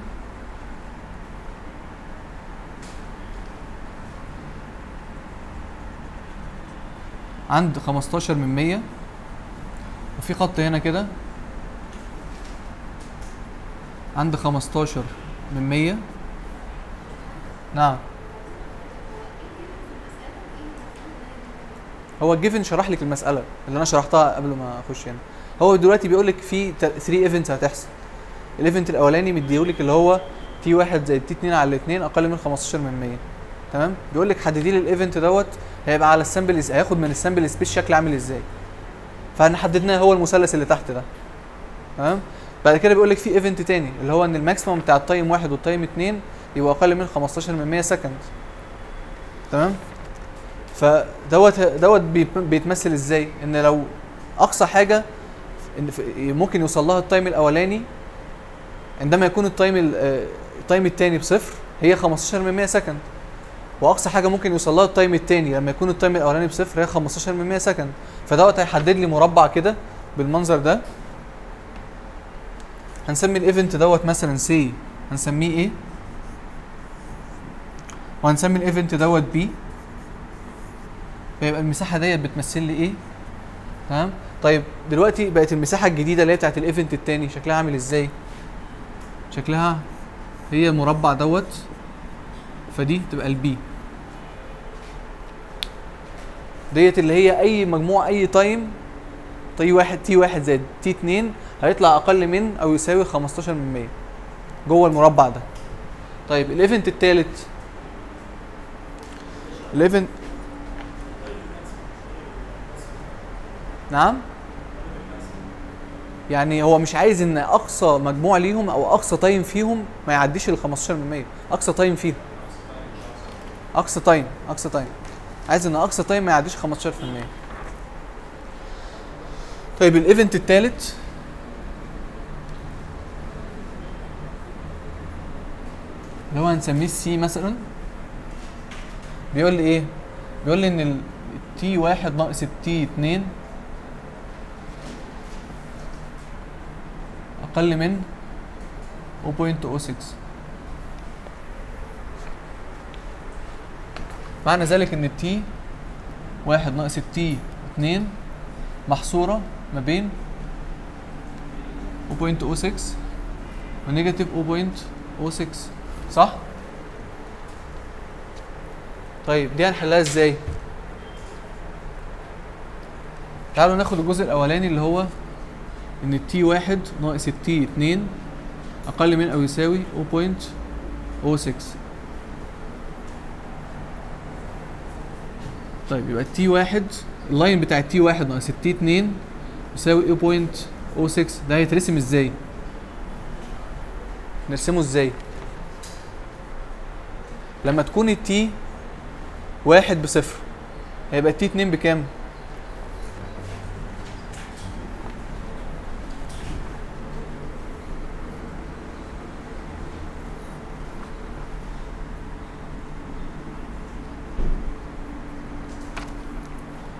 عند 15 من 100 وفي خط هنا كده عند 15 من 100 نعم هو الجيفن شرح لك المساله اللي انا شرحتها قبل ما اخش هنا هو دلوقتي بيقول لك في 3 ايفنتس هتحصل الايفنت الاولاني مديهولك اللي هو تي 1 زائد تي 2 على 2 اقل من 15 من 100 تمام بيقول لك حددي لي الايفنت دوت هيبقى على السامبل هياخد من السامبل سبيس شكل عامل ازاي فاحنا حددناه هو المثلث اللي تحت ده تمام بعد كده بيقول لك في ايفنت تاني اللي هو ان الماكسيمم بتاع التايم 1 والتايم 2 يبقى اقل من 15 من 100 سكند تمام فدوت دوت بي- بيتمثل ازاي ان لو اقصى حاجه ان في- ممكن يوصل لها التايم الاولاني عندما يكون التايم ال- آه، التايم الثاني بصفر هي 15 من 100 سكند واقصى حاجه ممكن يوصل لها التايم الثاني لما يكون التايم الاولاني بصفر هي 15 من 100 سكند فدوت هيحدد لي مربع كده بالمنظر ده هنسمي الايفنت دوت مثلا سي هنسميه ايه وهنسمي الايفنت دوت بي فيبقى المساحه ديت بتمثل لي ايه تمام طيب دلوقتي بقت المساحه الجديده اللي هي بتاعت الايفنت التاني شكلها عامل ازاي شكلها هي المربع دوت فدي تبقى البي ديت اللي هي اي مجموع اي تايم تي واحد تي واحد زائد تي اتنين هيطلع اقل من او يساوي 15 من 100 جوه المربع ده طيب الايفنت التالت الايفنت نعم يعني هو مش عايز ان اقصى مجموع ليهم او اقصى تايم فيهم ما يعديش ال 15 من 100 اقصى تايم فيهم اقصى تايم اقصى تايم عايز ان اقصى تايم ما يعديش 15% طيب الايفنت الثالث اللي هو هنسميه السي مثلا بيقول لي ايه بيقول لي ان التي واحد ناقص التي اتنين اقل من 0.06 معنى ذلك ان التي واحد ناقص التي اتنين محصورة ما بين 0.06 ونيجاتيف 0.06 صح؟ طيب دي هنحلها ازاي؟ تعالوا ناخد الجزء الاولاني اللي هو ان التي واحد ناقص التي اتنين اقل من او يساوي 0.06 طيب يبقى التي واحد اللاين بتاع التي واحد ناقص التي اتنين يساوي 0.06 ده هيترسم ازاي؟ نرسمه ازاي؟ لما تكون التي واحد بصفر هيبقى التي اتنين بكام؟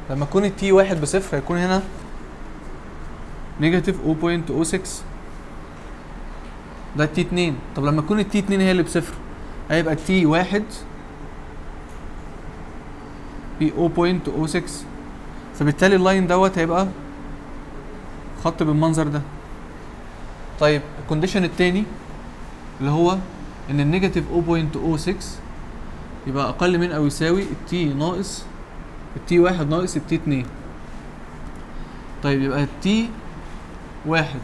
لما يكون التي واحد بصفر هيكون هنا نيجاتيف 0.06 ده التي 2 طب لما يكون التي 2 هي اللي بصفر هيبقى التي واحد ب 0.06 فبالتالي اللاين دوت هيبقى خط بالمنظر ده طيب الكونديشن التاني اللي هو ان النيجاتيف 0.06 يبقى اقل من او يساوي التي ناقص التي واحد ناقص التي اتنين طيب يبقى التي واحد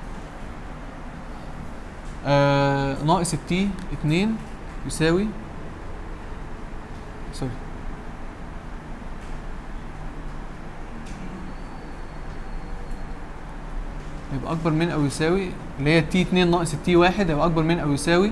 آه ناقص التي اتنين يساوي سوري يبقى اكبر من او يساوي اللي هي تي 2 ناقص التي 1 يبقى اكبر من او يساوي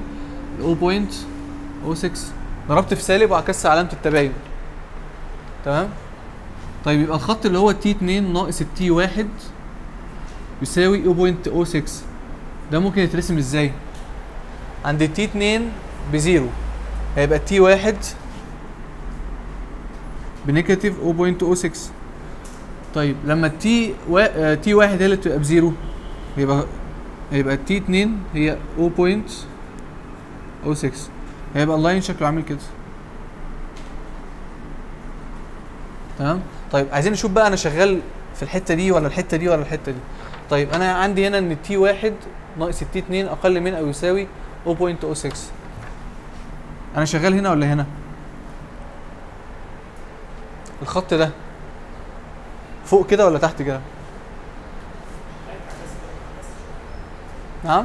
0.06 ضربت في سالب وعكست علامه التباين تمام طيب يبقى الخط اللي هو تي 2 ناقص التي 1 يساوي 0.06 ده ممكن يترسم ازاي عند التي 2 بزيرو هيبقى التي 1 بنيجاتيف 0.06 طيب لما التي و... تي 1 هي اللي بتبقى بزيرو يبقى هيبقى التي 2 هي 0.06 هيبقى اللاين شكله عامل كده تمام طيب عايزين نشوف بقى انا شغال في الحته دي ولا الحته دي ولا الحته دي طيب انا عندي هنا ان التي 1 ناقص التي 2 اقل من او يساوي 0.06 انا شغال هنا ولا هنا الخط ده فوق كده ولا تحت كده نعم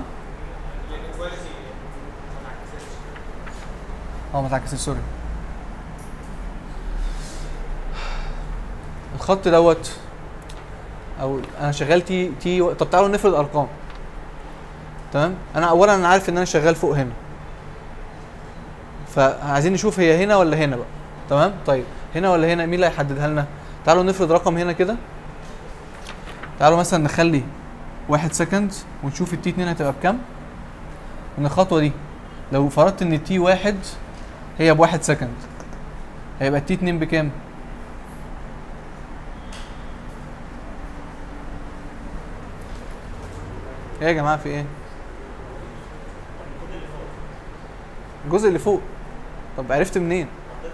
اه ما تعكسش سوري الخط دوت او انا شغال تي تي طب تعالوا نفرض ارقام تمام انا اولا انا عارف ان انا شغال فوق هنا فعايزين نشوف هي هنا ولا هنا بقى تمام طيب هنا ولا هنا مين اللي هيحددها لنا تعالوا نفرض رقم هنا كده تعالوا مثلا نخلي واحد سكند ونشوف التي 2 هتبقى بكام من الخطوه دي لو فرضت ان التي واحد هي بواحد سكند هيبقى التي 2 بكام ايه يا جماعه في ايه الجزء اللي فوق طب عرفت منين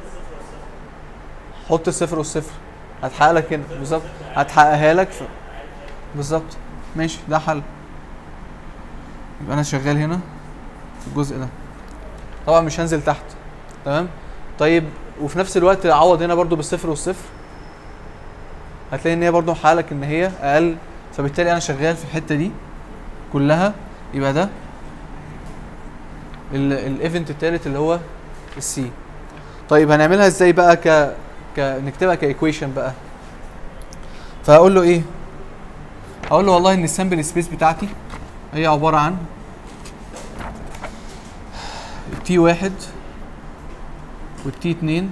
حط الصفر والصفر هتحقق لك هنا بالظبط هتحققها لك في بالظبط ماشي ده حل يبقى انا شغال هنا في الجزء ده طبعا مش هنزل تحت تمام طيب وفي نفس الوقت اعوض هنا برضو بالصفر والصفر هتلاقي ان هي برضو محقق لك ان هي اقل فبالتالي انا شغال في الحته دي كلها يبقى ده الايفنت الثالث اللي هو السي طيب هنعملها ازاي بقى ك ك نكتبها كايكويشن بقى فهقول له ايه هقول له والله ان السامبل سبيس بتاعتي هي عباره عن تي واحد والتي اتنين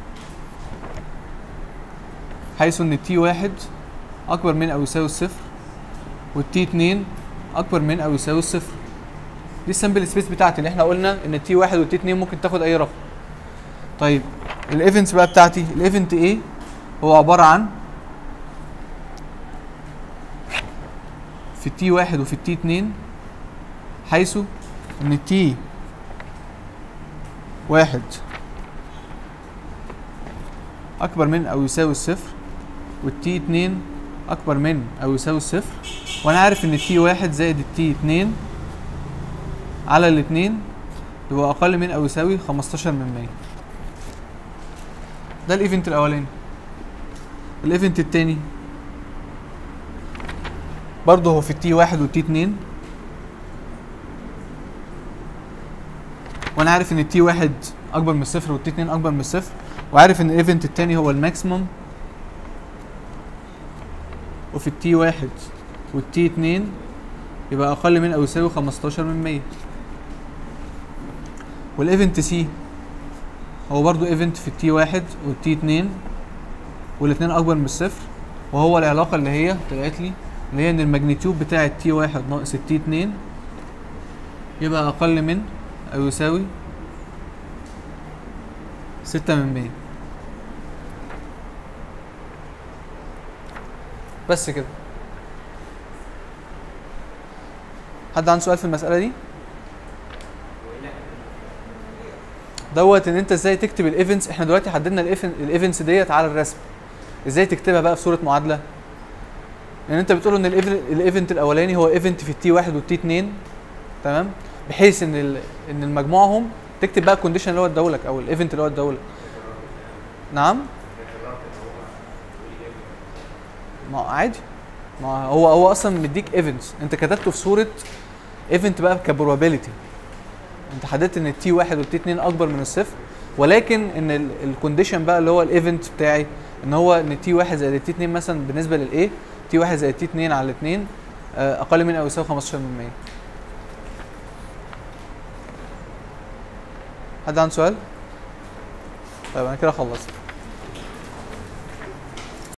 حيث ان التي واحد اكبر من او يساوي الصفر والتي اتنين اكبر من او يساوي الصفر دي السامبل سبيس بتاعتي اللي احنا قلنا ان التي واحد والتي اتنين ممكن تاخد اي رقم طيب الايفنتس بقى بتاعتي الايفنت ايه هو عباره عن في التي واحد وفي التي اتنين حيث ان التي واحد اكبر من او يساوي الصفر والتي اتنين اكبر من او يساوي الصفر وانا عارف ان التي واحد زائد التي اتنين على الاتنين يبقى اقل من او يساوي 15 من 100 ده الايفنت الاولاني الايفنت التاني برضه هو في التي واحد والتي اتنين وانا عارف ان التي واحد اكبر من الصفر والتي اتنين اكبر من الصفر وعارف ان الايفنت التاني هو الماكسيمم وفي التي واحد والتي اتنين يبقى اقل من او يساوي 15 من 100 والايفنت سي هو برضو ايفنت في التي واحد والتي اتنين والاتنين اكبر من الصفر وهو العلاقه اللي هي طلعت لي اللي هي ان الماجنتيود بتاع التي واحد ناقص التي اتنين يبقى اقل من او يساوي ستة من مية بس كده حد عنده سؤال في المساله دي دوت ان انت ازاي تكتب الايفنتس احنا دلوقتي حددنا الايفنتس ديت على الرسم ازاي تكتبها بقى في صوره معادله ان انت بتقول ان الايفنت الاولاني هو ايفنت في التي 1 والتي 2 تمام بحيث ان ال- ان مجموعهم تكتب بقى الكونديشن اللي هو اداهولك او الايفنت اللي هو اداهولك نعم ما عادي ما هو هو اصلا مديك ايفنتس انت كتبته في صوره ايفنت بقى كبروبابيلتي انت حددت ان التي 1 والتي 2 اكبر من الصفر ولكن ان الكونديشن بقى اللي هو الايفنت بتاعي ان هو ان تي 1 زائد التي 2 مثلا بالنسبه للايه تي 1 زائد تي 2 على 2 آه، اقل من او يساوي 15% حد عنده سؤال؟ طيب انا كده خلصت